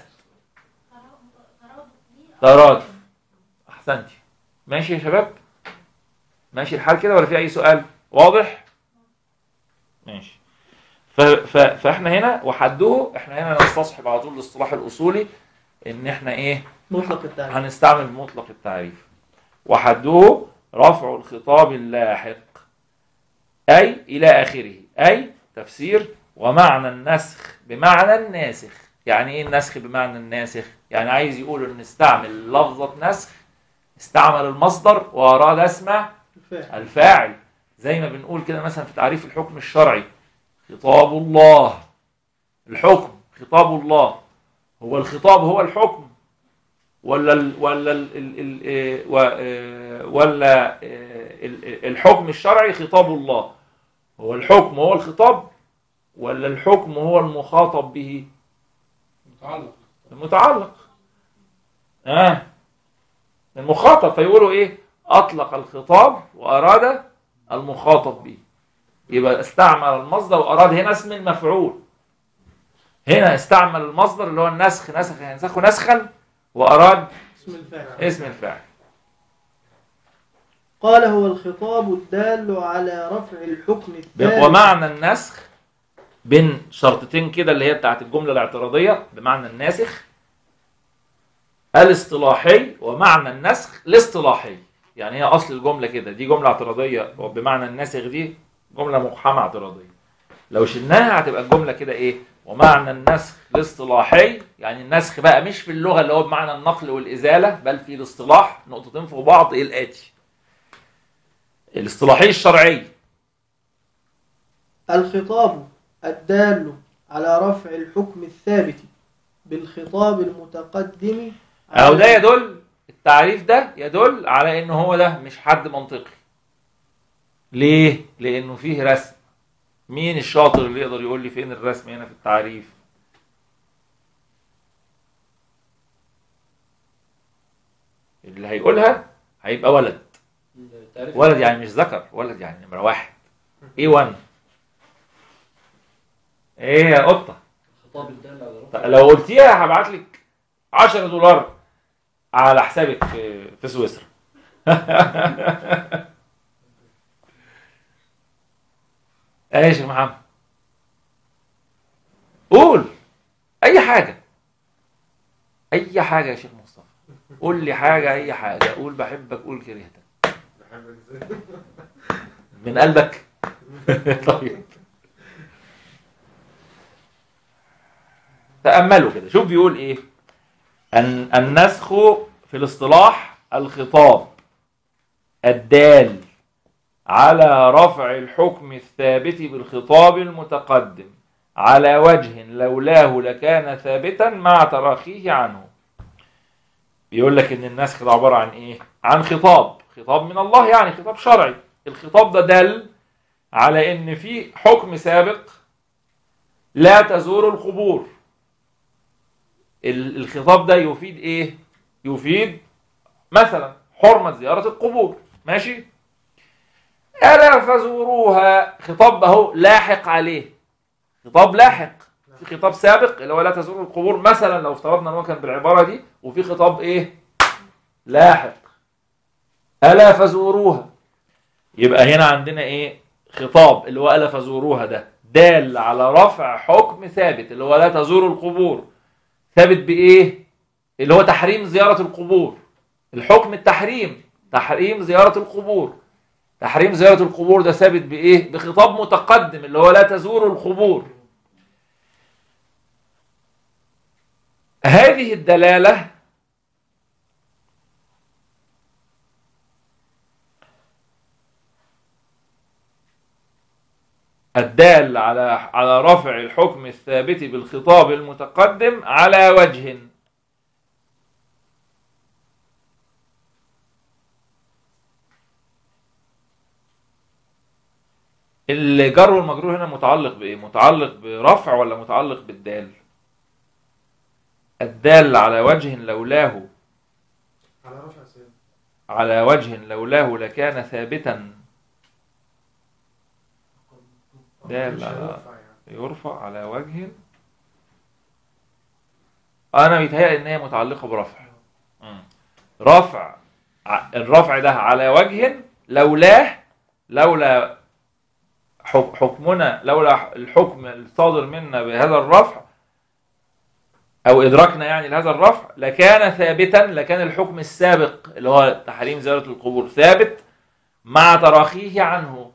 Speaker 2: ترادف احسنتي ماشي يا شباب ماشي الحال كده ولا في اي سؤال واضح ماشي ف... ف... فاحنا هنا وحده احنا هنا نستصحب على طول الاصطلاح الاصولي ان احنا ايه
Speaker 1: مطلق التعريف
Speaker 2: هنستعمل مطلق التعريف وحده رفع الخطاب اللاحق أي إلى آخره أي تفسير ومعنى النسخ بمعنى الناسخ يعني إيه النسخ بمعنى الناسخ يعني عايز يقول إن استعمل لفظة نسخ استعمل المصدر وأراد اسمه
Speaker 1: الفاعل
Speaker 2: الفاعل زي ما بنقول كده مثلا في تعريف الحكم الشرعي خطاب الله الحكم خطاب الله هو الخطاب هو الحكم ولا ال ولا ال ال ال آه، و- آه، ولا آه، ال- ال- الحكم الشرعي خطاب الله هو الحكم هو الخطاب ولا الحكم هو المخاطب به
Speaker 3: متعلق
Speaker 2: المتعلق اه المخاطب فيقولوا ايه اطلق الخطاب واراد المخاطب به يبقى استعمل المصدر واراد هنا اسم المفعول هنا استعمل المصدر اللي هو النسخ نسخ ينسخ نسخا واراد
Speaker 1: اسم الفاعل
Speaker 2: اسم الفاعل
Speaker 1: قال هو الخطاب الدال على رفع الحكم الثالث
Speaker 2: ومعنى النسخ بين شرطتين كده اللي هي بتاعت الجملة الاعتراضية بمعنى الناسخ الاصطلاحي ومعنى النسخ الاصطلاحي يعني هي اصل الجملة كده دي جملة اعتراضية بمعنى الناسخ دي جملة مقحمة اعتراضية لو شلناها هتبقى الجملة كده ايه ومعنى النسخ الاصطلاحي يعني النسخ بقى مش في اللغة اللي هو بمعنى النقل والإزالة بل في الاصطلاح نقطتين فوق بعض ايه الآتي الاصطلاحي الشرعي
Speaker 1: الخطاب الدال على رفع الحكم الثابت بالخطاب المتقدم
Speaker 2: أو ده يدل التعريف ده يدل على ان هو ده مش حد منطقي ليه لانه فيه رسم مين الشاطر اللي يقدر يقول لي فين الرسم هنا في التعريف اللي هيقولها هيبقى ولد
Speaker 3: تعرف
Speaker 2: ولد يعني مش ذكر ولد يعني نمرة واحد ايه 1 ايه يا قطة
Speaker 3: الخطاب الدال على
Speaker 2: طب
Speaker 3: رفع
Speaker 2: لو قلتيها هبعت لك 10 دولار على حسابك في في سويسرا ايه يا شيخ محمد قول اي حاجه اي حاجه يا شيخ مصطفى قول لي حاجه اي حاجه قول بحبك قول كرهتك
Speaker 5: بحبك زي
Speaker 2: من قلبك طيب تأملوا كده شوف بيقول ايه أن النسخ في الاصطلاح الخطاب الدال على رفع الحكم الثابت بالخطاب المتقدم على وجه لولاه لكان ثابتا مع تراخيه عنه بيقول لك ان النسخ ده عباره عن ايه عن خطاب خطاب من الله يعني خطاب شرعي الخطاب ده دل على ان في حكم سابق لا تزور القبور ال- الخطاب ده يفيد ايه يفيد مثلا حرمة زيارة القبور ماشي ألا فزوروها خطاب اهو لاحق عليه خطاب لاحق في خطاب سابق اللي هو لا تزوروا القبور مثلا لو افترضنا ان هو كان بالعبارة دي وفي خطاب ايه لاحق ألا فزوروها يبقى هنا عندنا ايه خطاب اللي هو ألا فزوروها ده دال على رفع حكم ثابت اللي هو لا تزوروا القبور ثابت بإيه اللي هو تحريم زيارة القبور الحكم التحريم تحريم زيارة القبور تحريم زيارة القبور ده ثابت بإيه بخطاب متقدم اللي هو لا تزوروا القبور هذه الدلالة الدال على على رفع الحكم الثابت بالخطاب المتقدم على وجه الجر والمجرور هنا متعلق بايه متعلق برفع ولا متعلق بالدال الدال على وجه لولاه
Speaker 5: على رفع سيد
Speaker 2: على وجه لولاه لكان ثابتا دال
Speaker 5: مش
Speaker 2: على-
Speaker 5: هينفع يعني.
Speaker 2: يرفع على وجه انا بيتهيألي ان هي متعلقه برفع مم. رفع ع- الرفع ده على وجه لولاه لولا حك- حكمنا لولا الحكم الصادر منا بهذا الرفع او ادراكنا يعني لهذا الرفع لكان ثابتا لكان الحكم السابق اللي هو تحريم زياره القبور ثابت مع تراخيه عنه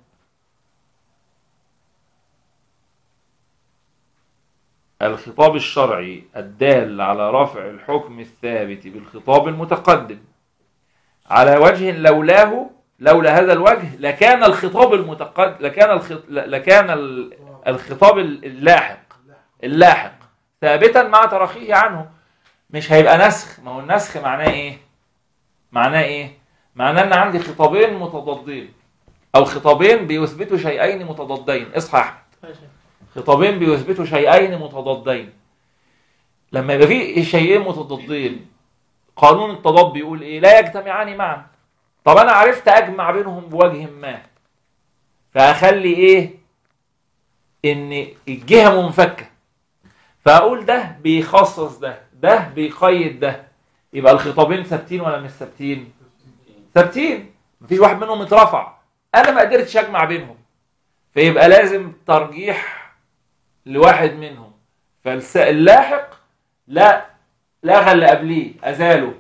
Speaker 2: الخطاب الشرعي الدال على رفع الحكم الثابت بالخطاب المتقدم على وجه لولاه لولا هذا الوجه لكان الخطاب المتقدم لكان الخط... لكان ال- الخطاب اللاحق اللاحق ثابتا مع تراخيه عنه مش هيبقى نسخ ما هو النسخ معناه ايه معناه ايه معناه ان عندي خطابين متضادين او خطابين بيثبتوا شيئين متضادين اصحى يا احمد
Speaker 1: ماشي
Speaker 2: خطابين بيثبتوا شيئين متضادين لما يبقى في شيئين متضادين قانون التضاد بيقول ايه لا يجتمعان معا طب انا عرفت اجمع بينهم بوجه ما فاخلي ايه ان الجهه منفكه فاقول ده بيخصص ده ده بيقيد ده يبقى الخطابين ثابتين ولا مش ثابتين ثابتين مفيش واحد منهم اترفع انا ما قدرتش اجمع بينهم فيبقى لازم ترجيح لواحد منهم فاللاحق لا لغى اللي قبليه ازاله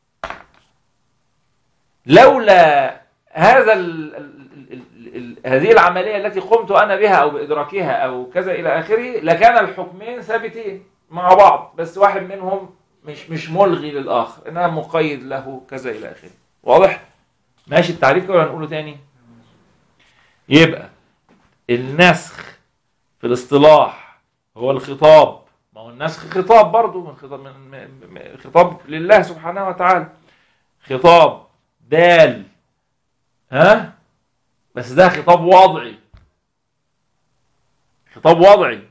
Speaker 2: لولا هذا ال ال ال ال هذه العمليه التي قمت انا بها او بادراكها او كذا الى اخره لكان الحكمين ثابتين مع بعض بس واحد منهم مش مش ملغي للاخر انما مقيد له كذا الى اخره واضح ماشي التعريف كده ولا نقوله تاني يبقى النسخ في الاصطلاح هو الخطاب ما هو النسخ خطاب برضه من خطاب من من- من- خطاب لله سبحانه وتعالى خطاب دال ها بس ده خطاب وضعي خطاب وضعي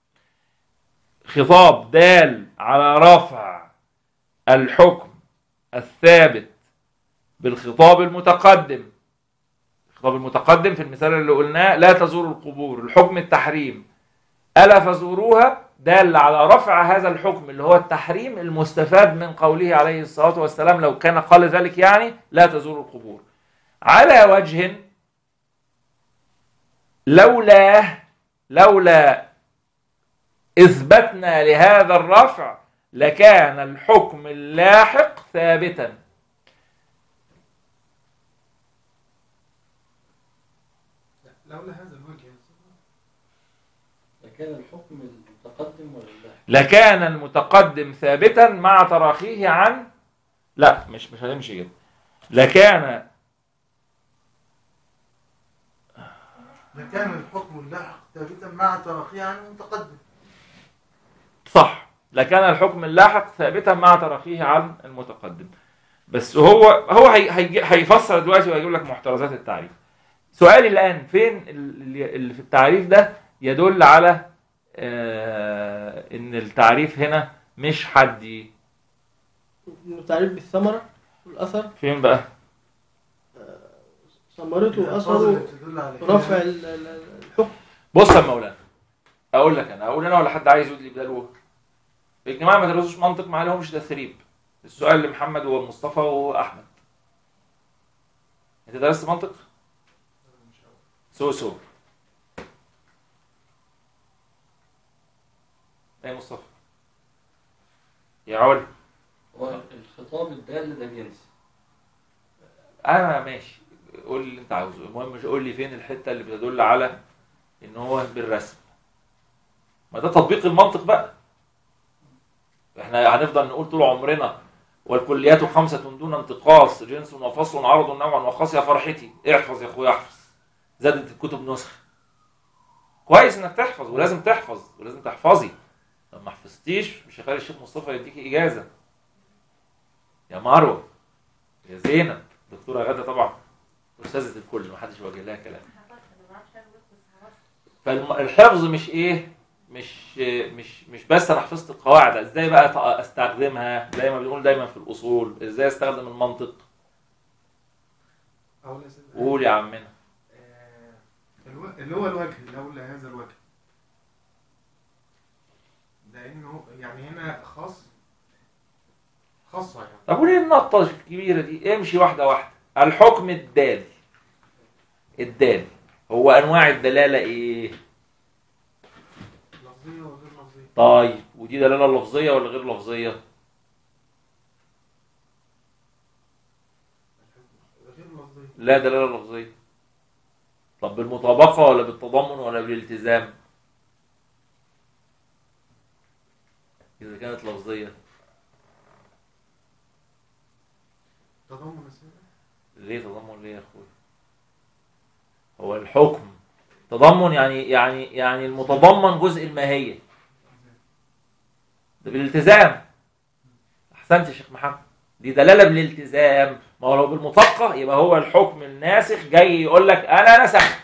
Speaker 2: خطاب دال على رفع الحكم الثابت بالخطاب المتقدم الخطاب المتقدم في المثال اللي قلناه لا تزور القبور الحكم التحريم ألا فزوروها دال على رفع هذا الحكم اللي هو التحريم المستفاد من قوله عليه الصلاة والسلام لو كان قال ذلك يعني لا تزور القبور على وجه لولا لولا إثبتنا لهذا الرفع لكان الحكم اللاحق ثابتا
Speaker 5: لا، لولا هذا الوجه يا أستاذ.
Speaker 3: لكان الحكم المتقدم ولا اللاحق؟
Speaker 2: لكان المتقدم ثابتا مع تراخيه عن لا مش مش هنمشي كده لكان
Speaker 5: لكان الحكم اللاحق ثابتا مع تراخيه عن المتقدم
Speaker 2: صح لكان الحكم اللاحق ثابتا مع تراخيه عن المتقدم بس هو هو هي هي هيفسر دلوقتي وهيجيب لك محترزات التعريف سؤالي الان فين ال- اللي في التعريف ده يدل على آه ان التعريف هنا مش حدي
Speaker 1: التعريف بالثمرة والأثر
Speaker 2: فين بقى
Speaker 1: ثمرته
Speaker 5: الألفاظ
Speaker 1: وأثره
Speaker 5: اللي تدل على
Speaker 1: رفع ال- ال- الحكم
Speaker 2: بص يا مولانا اقول لك انا اقول انا ولا حد عايز يقول لي بداله الجماعه ما درسوش منطق ما لهمش تثريب السؤال لمحمد ومصطفى واحمد انت درست منطق سو سو ايه مصطفى يا عول
Speaker 3: هو الخطاب الدال ده جنس
Speaker 2: انا ماشي قول لي اللي انت عاوزه المهم مش قول لي فين الحته اللي بتدل على ان هو بالرسم ما ده تطبيق المنطق بقى احنا هنفضل نقول طول عمرنا والكليات خمسة دون انتقاص جنس وفصل عرض نوع وخاص يا فرحتي احفظ يا اخويا احفظ زادت الكتب نسخ كويس انك تحفظ ولازم تحفظ ولازم تحفظي لو ما حفظتيش مش هخلي الشيخ مصطفى يديكي اجازه يا مروه يا زينب دكتوره غاده طبعا استاذه الكل ما حدش وجه لها كلام فالحفظ مش ايه مش مش مش بس انا حفظت القواعد ازاي بقى أت- استخدمها زي ما بنقول دايما في الاصول ازاي استخدم المنطق
Speaker 5: أقول يا سيدي.
Speaker 2: قول يا عمنا
Speaker 5: آه، الو- اللي هو الوجه لولا هذا الوجه لأنه يعني هنا خاص خاصة يعني
Speaker 2: طب وليه النقطة الكبيرة دي؟ امشي واحدة واحدة. الحكم الدال. الدال. هو أنواع الدلالة إيه؟
Speaker 5: لفظية وغير لفظية
Speaker 2: طيب ودي دلالة لفظية ولا غير لفظية؟
Speaker 5: غير لفظية
Speaker 2: لا دلالة لفظية. طب بالمطابقة ولا بالتضمن ولا بالالتزام؟ إذا كانت لفظية
Speaker 5: تضمن السنة
Speaker 2: ليه تضمن ليه يا أخوي؟ هو الحكم تضمن يعني يعني يعني المتضمن جزء الماهية. ده بالالتزام احسنت يا شيخ محمد دي دلاله بالالتزام ما هو لو بالمطابقه يبقى هو الحكم الناسخ جاي يقول لك انا نسخت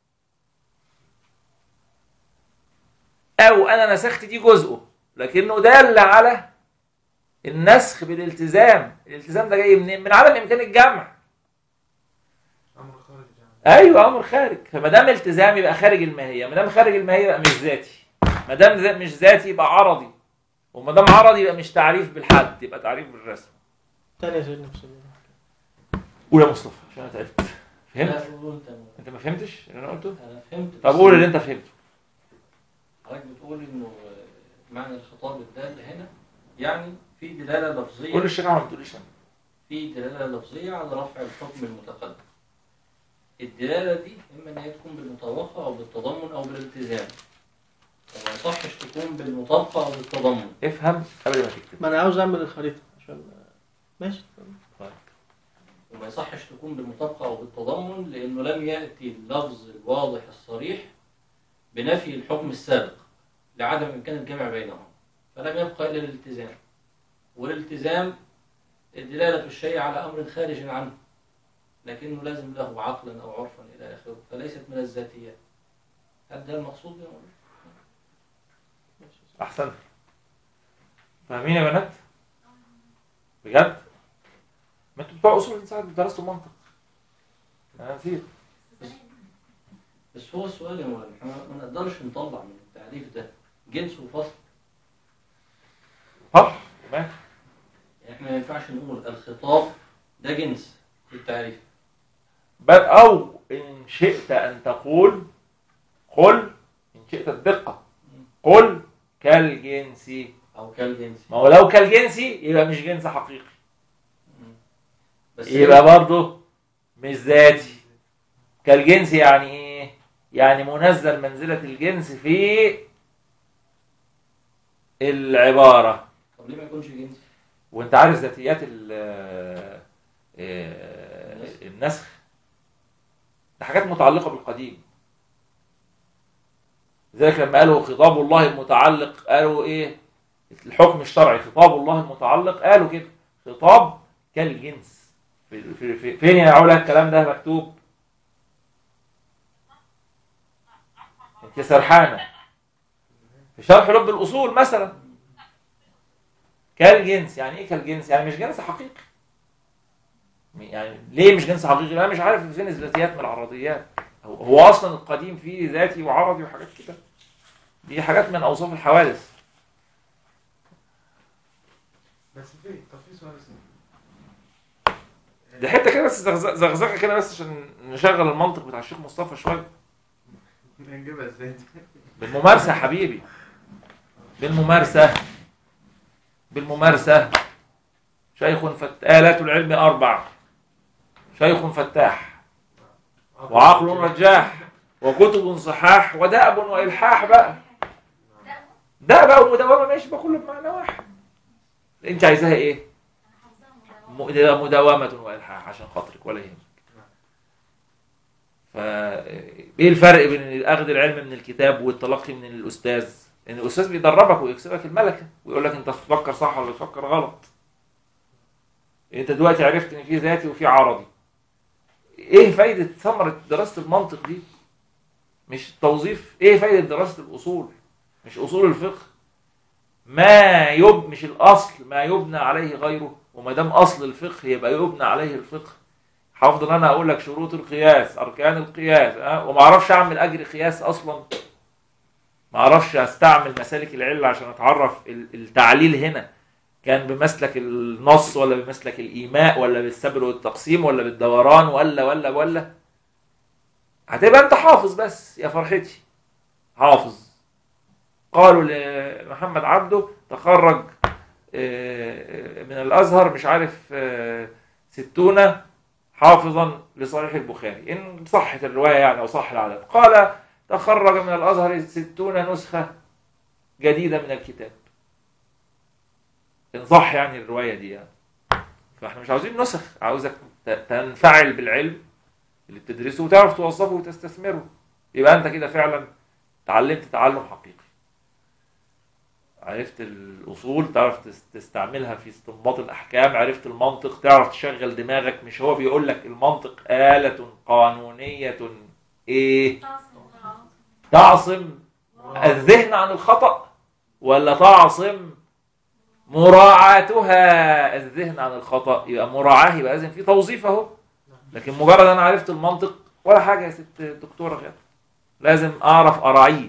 Speaker 2: او انا نسخت دي جزءه لكنه دل على النسخ بالالتزام الالتزام ده جاي منين من عدم امكان الجمع
Speaker 5: أمر خارج يعني
Speaker 2: ايوه امر خارج فما دام التزام يبقى خارج الماهيه ما دام خارج الماهيه يبقى مش ذاتي ما دام ذا- مش ذاتي يبقى عرضي وما دام عرضي يبقى مش تعريف بالحد يبقى تعريف بالرسم
Speaker 1: تاني يا سيدنا بسم الله
Speaker 2: قول يا مصطفى عشان انا تعبت فهمت
Speaker 3: لا قول انت
Speaker 2: انت ما فهمتش اللي انا قلته
Speaker 3: انا فهمت
Speaker 2: طب
Speaker 3: بس
Speaker 2: قول اللي انت فهمته
Speaker 3: حضرتك بتقول انه معنى الخطاب الدال هنا يعني في دلاله لفظيه
Speaker 2: قول للشيخ احمد ما تقوليش أنا.
Speaker 3: في دلاله لفظيه على رفع الحكم المتقدم الدلاله دي اما ان هي تكون بالمطابقه او بالتضمن او بالالتزام وما يصحش تكون بالمطابقه او بالتضمن
Speaker 2: افهم قبل ما تكتب
Speaker 1: ما انا عاوز اعمل الخريطة عشان ماشي
Speaker 2: طيب.
Speaker 3: وما يصحش تكون بالمطابقه او بالتضمن لانه لم ياتي اللفظ الواضح الصريح بنفي الحكم السابق لعدم امكان الجمع بينهم فلم يبقى الا الالتزام والالتزام دلالة الشيء على أمر خارج عنه لكنه لازم له عقلا أو عرفا إلى آخره فليست من الذاتيات هل ده المقصود يا مولانا؟
Speaker 2: احسنت فاهمين يا بنات بجد ما انتوا بتوع اصول ساعات درستوا منطق انا نسيت
Speaker 3: بس هو السؤال يا مولانا احنا ما نقدرش نطلع من التعريف ده جنس وفصل
Speaker 2: صح تمام
Speaker 3: يعني احنا ما ينفعش نقول الخطاب ده جنس في التعريف
Speaker 2: بل او ان شئت ان تقول قل ان شئت الدقه قل كالجنس
Speaker 3: أو كالجنس
Speaker 2: ما هو لو كالجنسي يبقى مش جنس حقيقي
Speaker 3: مم. بس
Speaker 2: يبقى برضه مش ذاتي كالجنس يعني ايه يعني منزل منزلة الجنس في العبارة
Speaker 3: طب ليه ما يكونش جنس؟
Speaker 2: وانت عارف ذاتيات ال- آه، النسخ ده حاجات متعلقة بالقديم لذلك لما قالوا خطاب الله المتعلق قالوا ايه الحكم الشرعي خطاب الله المتعلق قالوا كده خطاب كالجنس في في في فين يا علا الكلام ده مكتوب انت سرحانه في شرح لب الاصول مثلا كالجنس يعني ايه كالجنس يعني مش جنس حقيقي يعني ليه مش جنس حقيقي انا مش عارف فين الذاتيات من العرضيات هو, هو اصلا القديم فيه ذاتي وعرضي وحاجات كده دي حاجات من اوصاف الحوادث
Speaker 5: بس في طب في سؤال اسمه
Speaker 2: دي حته كده بس زغز- زغزغه كده بس عشان نشغل المنطق بتاع الشيخ مصطفى شويه
Speaker 5: نجيبها ازاي دي؟
Speaker 2: بالممارسه يا حبيبي بالممارسه بالممارسه شيخ فت... آلات العلم أربع شيخ فتاح وعقل رجاح وكتب صحاح ودأب وإلحاح بقى ده بقى والمداومة ماشي بقى كله بمعنى واحد انت عايزاها ايه؟
Speaker 4: انا حافظاها مدونة.
Speaker 2: م- مداومة وإلحاح عشان خاطرك ولا يهمك فا ايه الفرق بين اخذ العلم من الكتاب والتلقي من الاستاذ؟ ان الاستاذ بيدربك ويكسبك الملكه ويقول لك انت بتفكر صح ولا بتفكر غلط. انت دلوقتي عرفت ان في ذاتي وفي عرضي. ايه فايده ثمره دراسه المنطق دي؟ مش التوظيف، ايه فايده دراسه الاصول؟ مش اصول الفقه. ما يب مش الاصل ما يبنى عليه غيره وما دام اصل الفقه يبقى يبنى عليه الفقه. هفضل انا اقول لك شروط القياس اركان القياس أه؟ وما اعرفش اعمل اجري قياس اصلا ما اعرفش استعمل مسالك العله عشان اتعرف ال- التعليل هنا كان بمسلك النص ولا بمسلك الايماء ولا بالسبر والتقسيم ولا بالدوران ولا ولا ولا هتبقى انت حافظ بس يا فرحتي حافظ قالوا لمحمد عبده تخرج آه، من الازهر مش عارف آه، ستون حافظا لصحيح البخاري إن صحت الرواية يعني أو صح العدد قال تخرج من الأزهر ستون نسخة جديدة من الكتاب إن صح يعني الرواية دي يعني فإحنا مش عاوزين نسخ عاوزك ت- تنفعل بالعلم اللي بتدرسه وتعرف توظفه وتستثمره يبقى أنت كده فعلا تعلمت تعلم حقيقي عرفت الأصول تعرف تس- تستعملها في استنباط الأحكام عرفت المنطق تعرف تشغل دماغك مش هو بيقول لك المنطق آلة قانونية إيه تعصم الذهن عن الخطأ ولا تعصم مراعاتها الذهن عن الخطأ يبقى مراعاة يبقى لازم في توظيف اهو لكن مجرد انا عرفت المنطق ولا حاجة يا ست دكتورة غير لازم اعرف اراعيه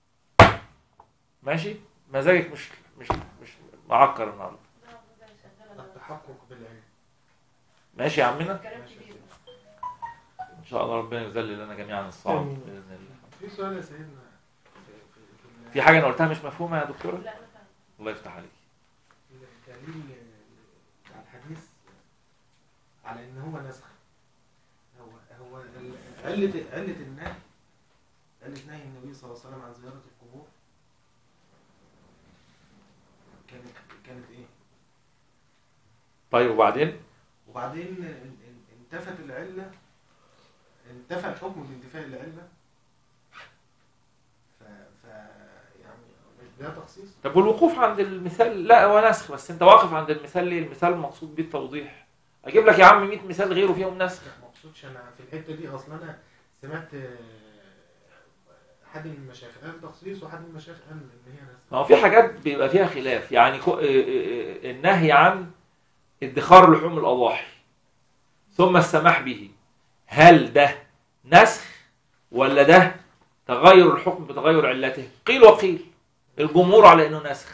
Speaker 2: ماشي مزاجك مش مش مش معكر النهارده
Speaker 5: التحقق بالعلم
Speaker 2: ماشي يا عمنا
Speaker 4: كلام كبير
Speaker 2: ان شاء الله ربنا يذلل لنا جميعا الصعب
Speaker 1: آمين.
Speaker 2: باذن الله
Speaker 5: في سؤال يا سيدنا في, في,
Speaker 2: في حاجه انا قلتها مش مفهومه يا دكتوره
Speaker 4: لا لا فعلا.
Speaker 2: الله يفتح عليك
Speaker 5: الدليل على الحديث على ان هو نسخ هو هو ال- علة علة النهي علة نهي النبي صلى الله عليه وسلم عن زيارة القبور كانت كانت ايه؟
Speaker 2: طيب وبعدين
Speaker 5: وبعدين ان- ان- انتفت العلة انتفى الحكم بانتفاء العلة ف, ف يعني ده تخصيص
Speaker 2: طب والوقوف عند المثال لا هو نسخ بس انت واقف عند المثال ليه المثال المقصود بيه التوضيح اجيب لك يا عم 100 مثال غيره فيهم نسخ
Speaker 5: لا ما اقصدش انا في الحته دي اصلا انا سمعت آه، حد من المشايخ قال تخصيص وحد من المشايخ قال ان هي نسخ
Speaker 2: ما هو في حاجات بيبقى فيها خلاف يعني كو- اه- اه- اه- النهي عن ادخار لحوم الاضاحي ثم السماح به هل ده نسخ ولا ده تغير الحكم بتغير علته قيل وقيل الجمهور على انه نسخ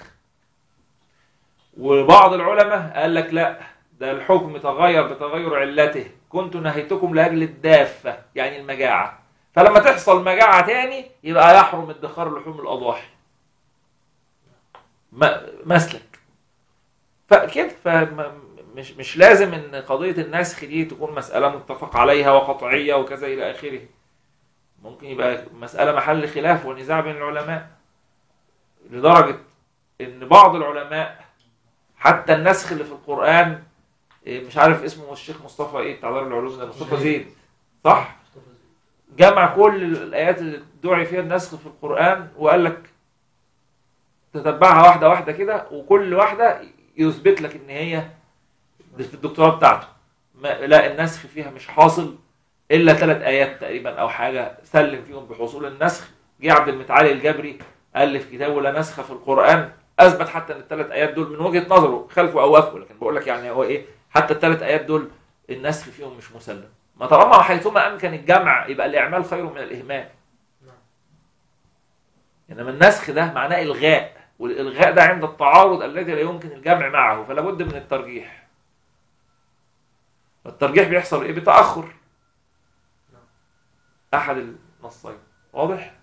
Speaker 2: وبعض العلماء قال لك لا ده الحكم تغير بتغير علته كنت نهيتكم لاجل الدافه يعني المجاعه فلما تحصل مجاعه تاني يبقى يحرم ادخار لحوم الاضاحي م- مسلك فكده فمش مش لازم ان قضيه النسخ دي تكون مساله متفق عليها وقطعيه وكذا الى اخره ممكن يبقى مساله محل خلاف ونزاع بين العلماء لدرجه ان بعض العلماء حتى النسخ اللي في القران إيه، مش عارف اسمه الشيخ مصطفى ايه بتاع دار العلوم ده مصطفى زيد صح
Speaker 3: مصطفى زيد.
Speaker 2: جمع كل الايات اللي دعي فيها النسخ في القران وقال لك تتبعها واحده واحده كده وكل واحده يثبت لك ان هي دي في الدكتوراه بتاعته ما لا النسخ فيها مش حاصل الا ثلاث ايات تقريبا او حاجه سلم فيهم بحصول النسخ جه عبد المتعالي الجبري الف كتابه لا نسخ في القران اثبت حتى ان الثلاث ايات دول من وجهه نظره خلفه او وافقه لكن بقول لك يعني هو ايه حتى الثلاث ايات دول النسخ فيهم مش مسلم ما طالما حيثما امكن الجمع يبقى الاعمال خير من الاهمال
Speaker 5: نعم.
Speaker 2: انما النسخ ده معناه الغاء والالغاء ده عند التعارض الذي لا يمكن الجمع معه فلا بد من الترجيح الترجيح بيحصل ايه بتاخر احد النصين واضح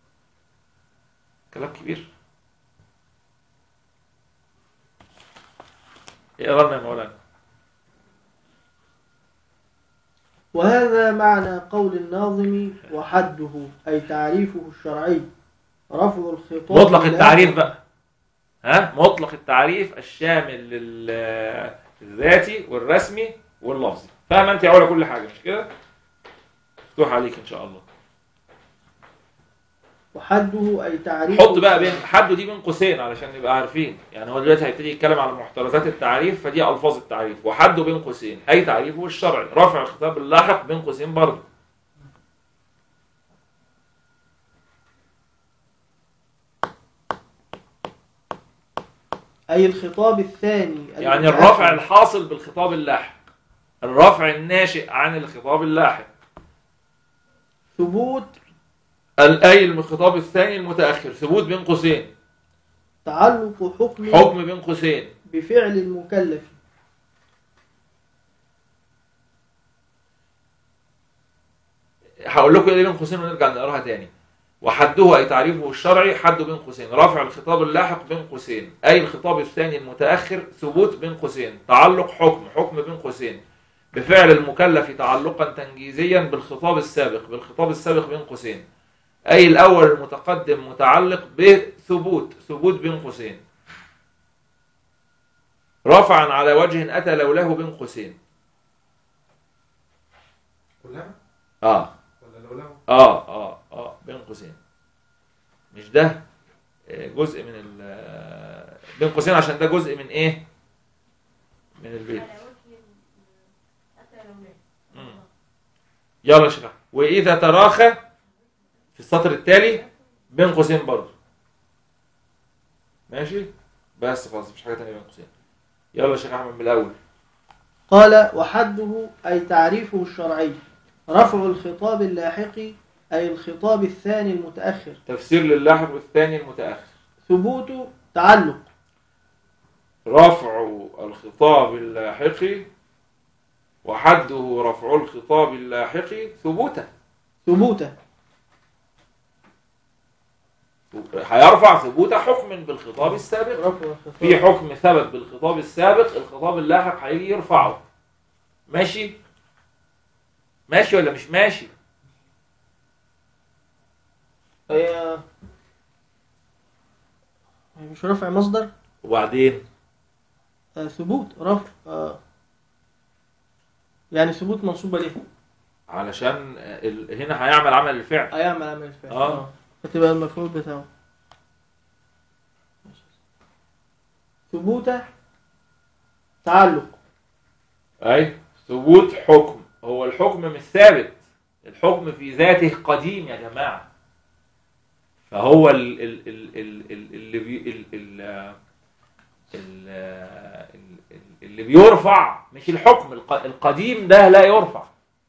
Speaker 2: كلام كبير اقرا لنا يا مولانا
Speaker 1: وهذا معنى قول الناظم وحده أي تعريفه الشرعي رفع الخطاب
Speaker 2: مطلق
Speaker 1: إلى-
Speaker 2: التعريف بقى ها مطلق التعريف الشامل لل- للذاتي والرسمي واللفظي فاهم انت يا علا كل حاجه مش كده مفتوح عليك ان شاء الله
Speaker 1: وحده أي تعريفه
Speaker 2: حط بقى بين حده دي بين قوسين علشان نبقى عارفين يعني هو دلوقتي هيبتدي يتكلم على محترزات التعريف فدي الفاظ التعريف وحده بين قوسين اي تعريفه الشرعي رفع الخطاب اللاحق بين قوسين برضه
Speaker 1: أي الخطاب الثاني
Speaker 2: يعني
Speaker 1: المتأخر.
Speaker 2: الرفع الحاصل بالخطاب اللاحق الرفع الناشئ عن الخطاب اللاحق
Speaker 1: ثبوت
Speaker 2: ال- أي الخطاب الثاني المتأخر ثبوت بين قوسين
Speaker 1: تعلق حكم
Speaker 2: حكم بين قوسين
Speaker 1: بفعل المكلف
Speaker 2: هقول لكم ايه بين قوسين ونرجع نقراها تاني وحده أي تعريفه الشرعي حد بين قوسين رفع الخطاب اللاحق بين قوسين أي الخطاب الثاني المتأخر ثبوت بين قوسين تعلق حكم حكم بين قوسين بفعل المكلف تعلقا تنجيزيا بالخطاب السابق بالخطاب السابق بين قوسين أي الأول المتقدم متعلق بثبوت ثبوت بين قوسين رفعا على وجه أتى لولاه بين قوسين
Speaker 5: كلها
Speaker 2: آه
Speaker 5: ولا لولاه
Speaker 2: اه اه اه بين قوسين مش ده آه، جزء من ال آه، بين قوسين عشان ده جزء من ايه من البيت
Speaker 4: على وجه ال- أتى لولاه.
Speaker 2: مم. يلا يا شيخ واذا تراخى في السطر التالي بين قوسين برضه ماشي بس خلاص مفيش حاجه تانية بين قوسين يلا يا شيخ احمد من الاول
Speaker 1: قال وحده أي تعريفه الشرعي رفع الخطاب اللاحق أي الخطاب الثاني المتأخر
Speaker 2: تفسير للاحق والثاني المتاخر
Speaker 1: ثبوت تعلق
Speaker 2: رفع الخطاب اللاحق وحده رفع الخطاب اللاحق ثبوتا
Speaker 1: ثبوتا
Speaker 2: هيرفع ثبوت حكم بالخطاب السابق
Speaker 1: رفع الخطاب
Speaker 2: في حكم ثبت بالخطاب السابق الخطاب اللاحق هيجي يرفعه ماشي ماشي ولا مش ماشي
Speaker 1: هي هي مش رفع مصدر
Speaker 2: وبعدين
Speaker 1: آه ثبوت رفع آه يعني ثبوت منصوبة ليه
Speaker 2: علشان ال... هنا هيعمل عمل الفعل
Speaker 1: هيعمل عمل الفعل
Speaker 2: آه.
Speaker 1: فتبقى المفعول بتاعه ثبوت تعلق
Speaker 2: اي ثبوت حكم هو الحكم مش ثابت الحكم في ذاته قديم يا جماعه فهو ال ال ال ال ال اللي بي ال ال ال ال- اللي بيرفع مش الحكم الق- القديم ده لا يرفع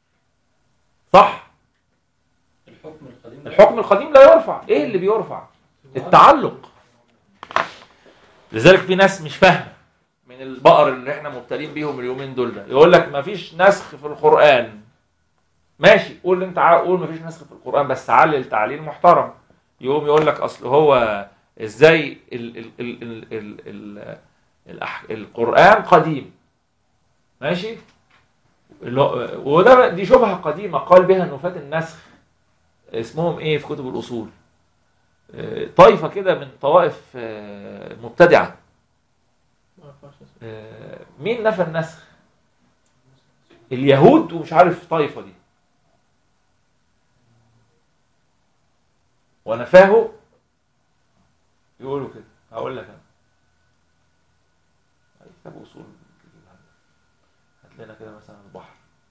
Speaker 2: صح
Speaker 3: الحكم القديم
Speaker 2: الحكم القديم لا يرفع ايه اللي بيرفع التعلق لذلك في ناس مش فاهمه من البقر اللي احنا مبتلين بيهم اليومين دول ده يقول لك مفيش نسخ في القرآن ماشي قول اللي انت عاوز قول مفيش نسخ في القرآن بس علل تعليل محترم يقوم يقول لك اصل هو ازاي ال ال ال ال ال ال الأح- القرآن قديم ماشي اللي هو- وده دي شبهة قديمة قال بها نفاة النسخ اسمهم ايه في كتب الاصول آه، طائفة كده من طوائف آه، مبتدعة
Speaker 1: ما أعرفهاش اسمها.
Speaker 2: آه، مين نفى النسخ اليهود ومش عارف طائفة دي ونفاه يقولوا كده هقول لك انا أي كتاب اصول هات لنا كده مثلا البحر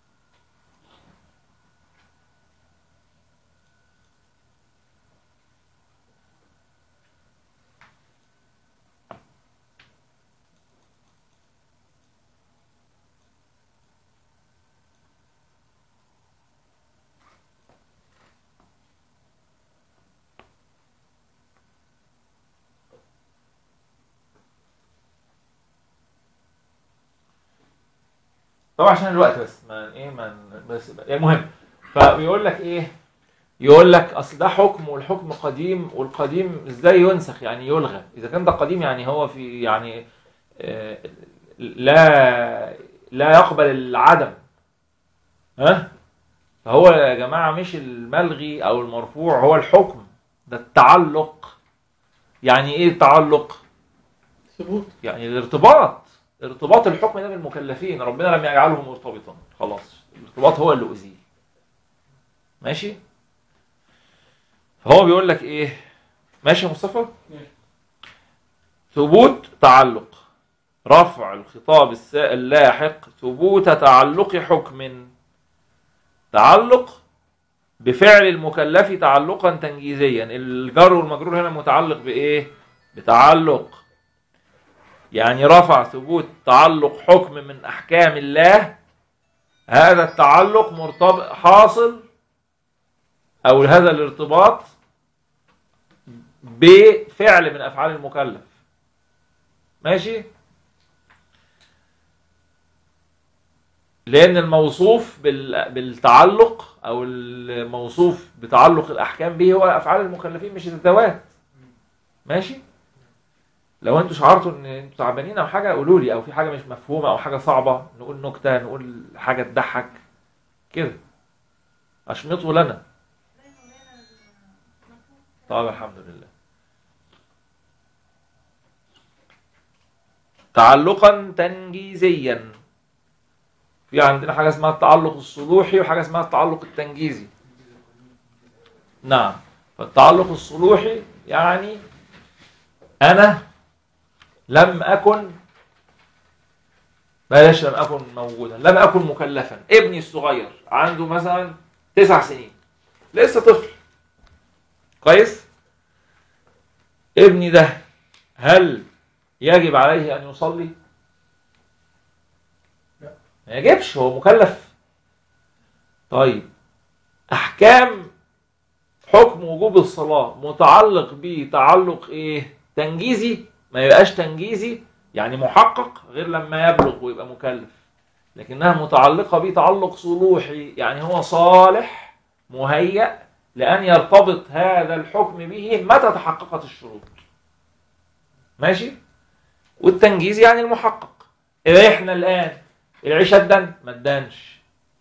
Speaker 2: طبعا عشان الوقت بس ما ايه ما بس المهم فبيقول لك ايه يقول لك اصل ده حكم والحكم قديم والقديم ازاي ينسخ يعني يلغى اذا كان ده قديم يعني هو في يعني آه، لا لا يقبل العدم ها فهو يا جماعه مش الملغي او المرفوع هو الحكم ده التعلق يعني ايه التعلق
Speaker 1: ثبوت
Speaker 2: يعني الارتباط ارتباط الحكم ده بالمكلفين ربنا لم يجعله مرتبطا خلاص الارتباط هو اللي أزيل ماشي فهو بيقول لك ايه ماشي يا مصطفى
Speaker 3: ماشي.
Speaker 2: ثبوت تعلق رفع الخطاب الس- اللاحق ثبوت تعلق حكم تعلق بفعل المكلف تعلقا تنجيزيا الجر والمجرور هنا متعلق بايه بتعلق يعني رفع ثبوت تعلق حكم من احكام الله هذا التعلق مرتبط حاصل او هذا الارتباط بفعل من افعال المكلف ماشي لان الموصوف بال- بالتعلق او الموصوف بتعلق الاحكام به هو افعال المكلفين مش الذوات ماشي لو انتوا شعرتوا ان انتوا تعبانين او حاجه قولوا لي او في حاجه مش مفهومه او حاجه صعبه نقول نكته نقول حاجه تضحك كده اشمطوا لنا
Speaker 4: لا يا مولانا المفروض
Speaker 2: طيب الحمد لله تعلقا تنجيزيا في عندنا حاجه اسمها التعلق الصلوحي وحاجه اسمها التعلق التنجيزي نعم فالتعلق الصلوحي يعني انا لم اكن بلاش لم اكن موجودا لم اكن مكلفا ابني الصغير عنده مثلا تسع سنين لسه طفل كويس ابني ده هل يجب عليه ان يصلي
Speaker 3: لا.
Speaker 2: ما يجبش هو مكلف طيب احكام حكم وجوب الصلاه متعلق بيه تعلق ايه تنجيزي ما يبقاش تنجيزي يعني محقق غير لما يبلغ ويبقى مكلف لكنها متعلقه بيه تعلق صلوحي يعني هو صالح مهيأ لأن يرتبط هذا الحكم به متى تحققت الشروط ماشي والتنجيز يعني المحقق إذا إحنا الآن العشاء ادن ما ادنش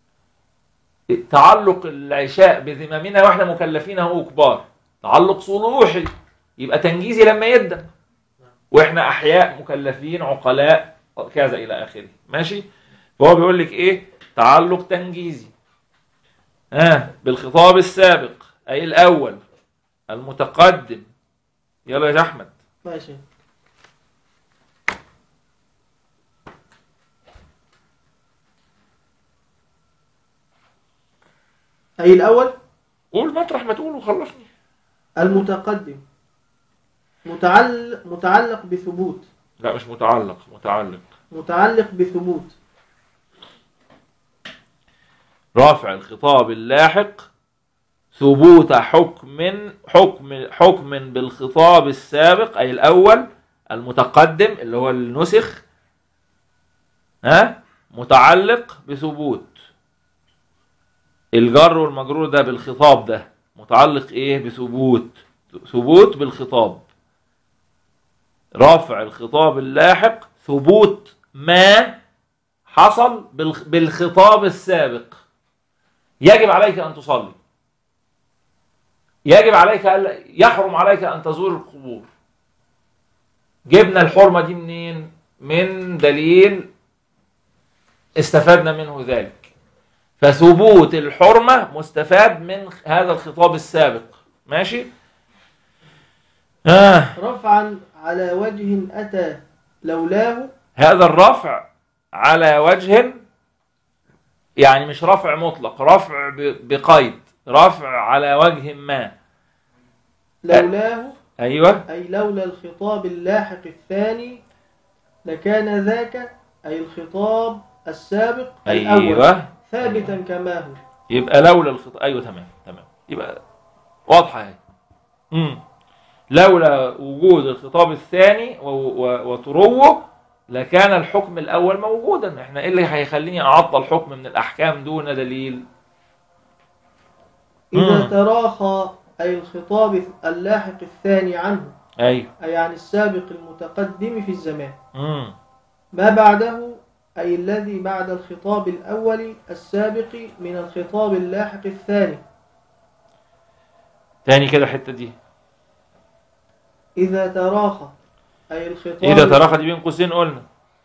Speaker 2: تعلق العشاء بذممنا واحنا مكلفين اهو كبار تعلق صلوحي يبقى تنجيزي لما يدن واحنا احياء مكلفين عقلاء كذا الى اخره ماشي فهو بيقول لك ايه تعلق تنجيزي ها بالخطاب السابق أي الأول المتقدم يلا يا أحمد
Speaker 1: ماشي أي الأول
Speaker 2: قول مطرح ما تقول وخلصني
Speaker 1: المتقدم متعلق متعلق بثبوت
Speaker 2: لا مش متعلق متعلق
Speaker 1: متعلق بثبوت
Speaker 2: رافع الخطاب اللاحق ثبوت حكم حكم حكم بالخطاب السابق أي الأول المتقدم اللي هو النسخ ها متعلق بثبوت الجر والمجرور ده بالخطاب ده متعلق ايه بثبوت ثبوت بالخطاب رافع الخطاب اللاحق ثبوت ما حصل بالخ- بالخطاب السابق يجب عليك أن تصلي يجب عليك ألا يحرم عليك أن تزور القبور جبنا الحرمة دي منين من دليل استفدنا منه ذلك فثبوت الحرمة مستفاد من هذا الخطاب السابق ماشي آه.
Speaker 1: رفعا على وجه أتى لولاه
Speaker 2: هذا الرفع على وجه يعني مش رفع مطلق رفع ب- بقيد رفع على وجه ما
Speaker 1: لولاه
Speaker 2: ايوه
Speaker 1: أي لولا الخطاب اللاحق الثاني لكان ذاك أي الخطاب السابق الأول
Speaker 2: ايوه
Speaker 1: ثابتا كما هو
Speaker 2: يبقى لولا الخطاب ايوه تمام تمام يبقى واضحه اهي امم لولا وجود الخطاب الثاني و- و- وطروه لكان الحكم الاول موجودا احنا ايه اللي هيخليني اعطل حكم من الاحكام دون دليل
Speaker 1: إذا
Speaker 2: مم.
Speaker 1: تراخى أي الخطاب اللاحق الثاني عنه
Speaker 2: ايوه
Speaker 1: أي عن السابق المتقدم في الزمان
Speaker 2: امم
Speaker 1: ما بعده أي الذي بعد الخطاب الأول السابق من الخطاب اللاحق الثاني
Speaker 2: تاني كده الحته دي
Speaker 1: إذا تراخى أي الخطاب
Speaker 2: اذا تراخى دي بين قوسين قلنا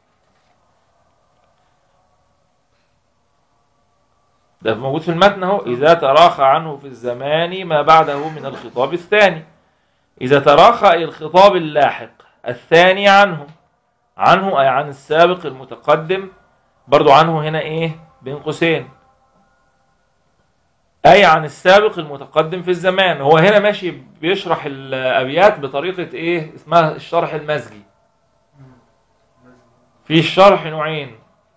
Speaker 2: ده موجود في المتن اهو اذا تراخى عنه في الزمان ما بعده من الخطاب الثاني اذا تراخى اي الخطاب اللاحق الثاني عنه عنه اي عن السابق المتقدم برضو عنه هنا ايه بين قوسين اي عن السابق المتقدم في الزمان هو هنا ماشي بيشرح الابيات بطريقه ايه اسمها الشرح المزجي في الشرح نوعين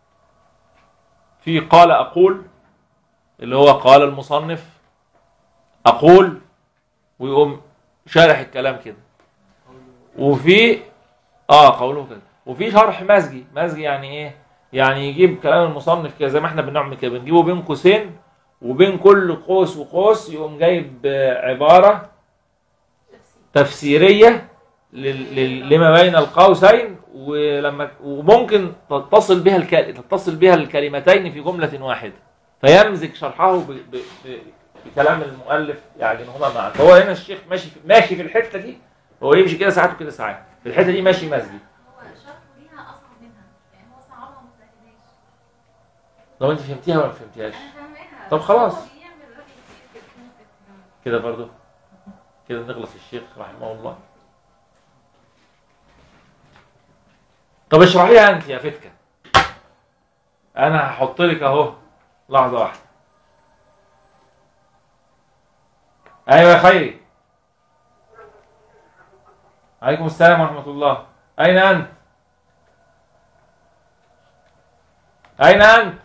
Speaker 2: في قال اقول اللي هو قال المصنف اقول ويقوم شارح الكلام كده وفي اه قوله كده وفي شرح مزجي مزجي يعني ايه يعني يجيب كلام المصنف كده زي ما احنا بنعمل كده بنجيبه بين قوسين وبين كل قوس وقوس يقوم جايب آه، عبارة تفسيرية لل- لل- لما بين القوسين ولما وممكن تتصل بها الك... تتصل بها الكلمتين في جملة واحدة فيمزج شرحه ب... ب... ب... بكلام المؤلف يعجنهما معا فهو هنا الشيخ ماشي في... ماشي في الحتة دي هو يمشي كده ساعات وكده ساعات في الحتة دي ماشي مزجي
Speaker 4: هو شرحه ليها اصعب منها يعني هو صعبها وما سهلهاش
Speaker 2: لو انت فهمتيها ولا ما فهمتيهاش
Speaker 4: انا فاهماها
Speaker 2: طب
Speaker 4: بس
Speaker 2: خلاص.
Speaker 4: هو بيعمل رأي كتير جدا.
Speaker 2: كده برضو كده نخلص الشيخ رحمه الله طب اشرحيها انت يا فتكه انا هحط لك اهو لحظه واحده ايوه يا خيري عليكم السلام ورحمه الله اين انت اين انت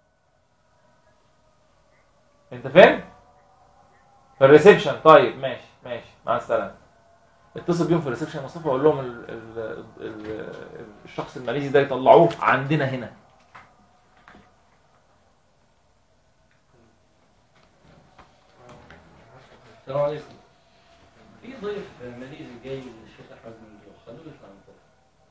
Speaker 2: انت فين في الريسبشن طيب ماشي ماشي مع السلامه اتصل بيهم في الريسبشن يا مصطفى وقول لهم ال ال ال الشخص الماليزي ده يطلعوه عندنا هنا
Speaker 3: السلام عليكم في ضيف ماليزي جاي للشيخ احمد ممدوح خلوه يطلع من فوق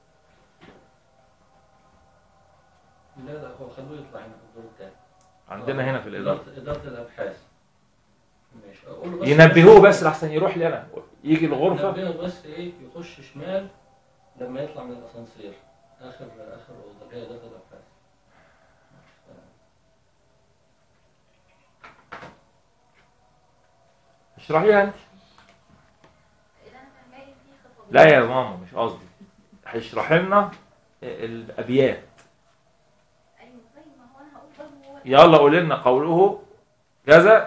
Speaker 3: لا لا هو خلوه يطلع هنا في الدور الثاني
Speaker 2: عندنا هنا في الاداره
Speaker 3: إدارة إدارة الأبحاث ماشي أقول له بس
Speaker 2: ينبهوه بس لحسن يروح لي انا يجي الغرفه
Speaker 3: ينبهه بس إيه يخش شمال لما يطلع من الأسانسير آخر آخر أوضة اللي هي إدارة الأبحاث
Speaker 2: اشرحيها انت
Speaker 4: اللي انا فاهماه في خطاب
Speaker 2: لا يا ماما مش قصدي هيشرح لنا الابيات
Speaker 4: ايوه طيب ما هو انا هقول برضه هو
Speaker 2: يلا قول لنا قوله كذا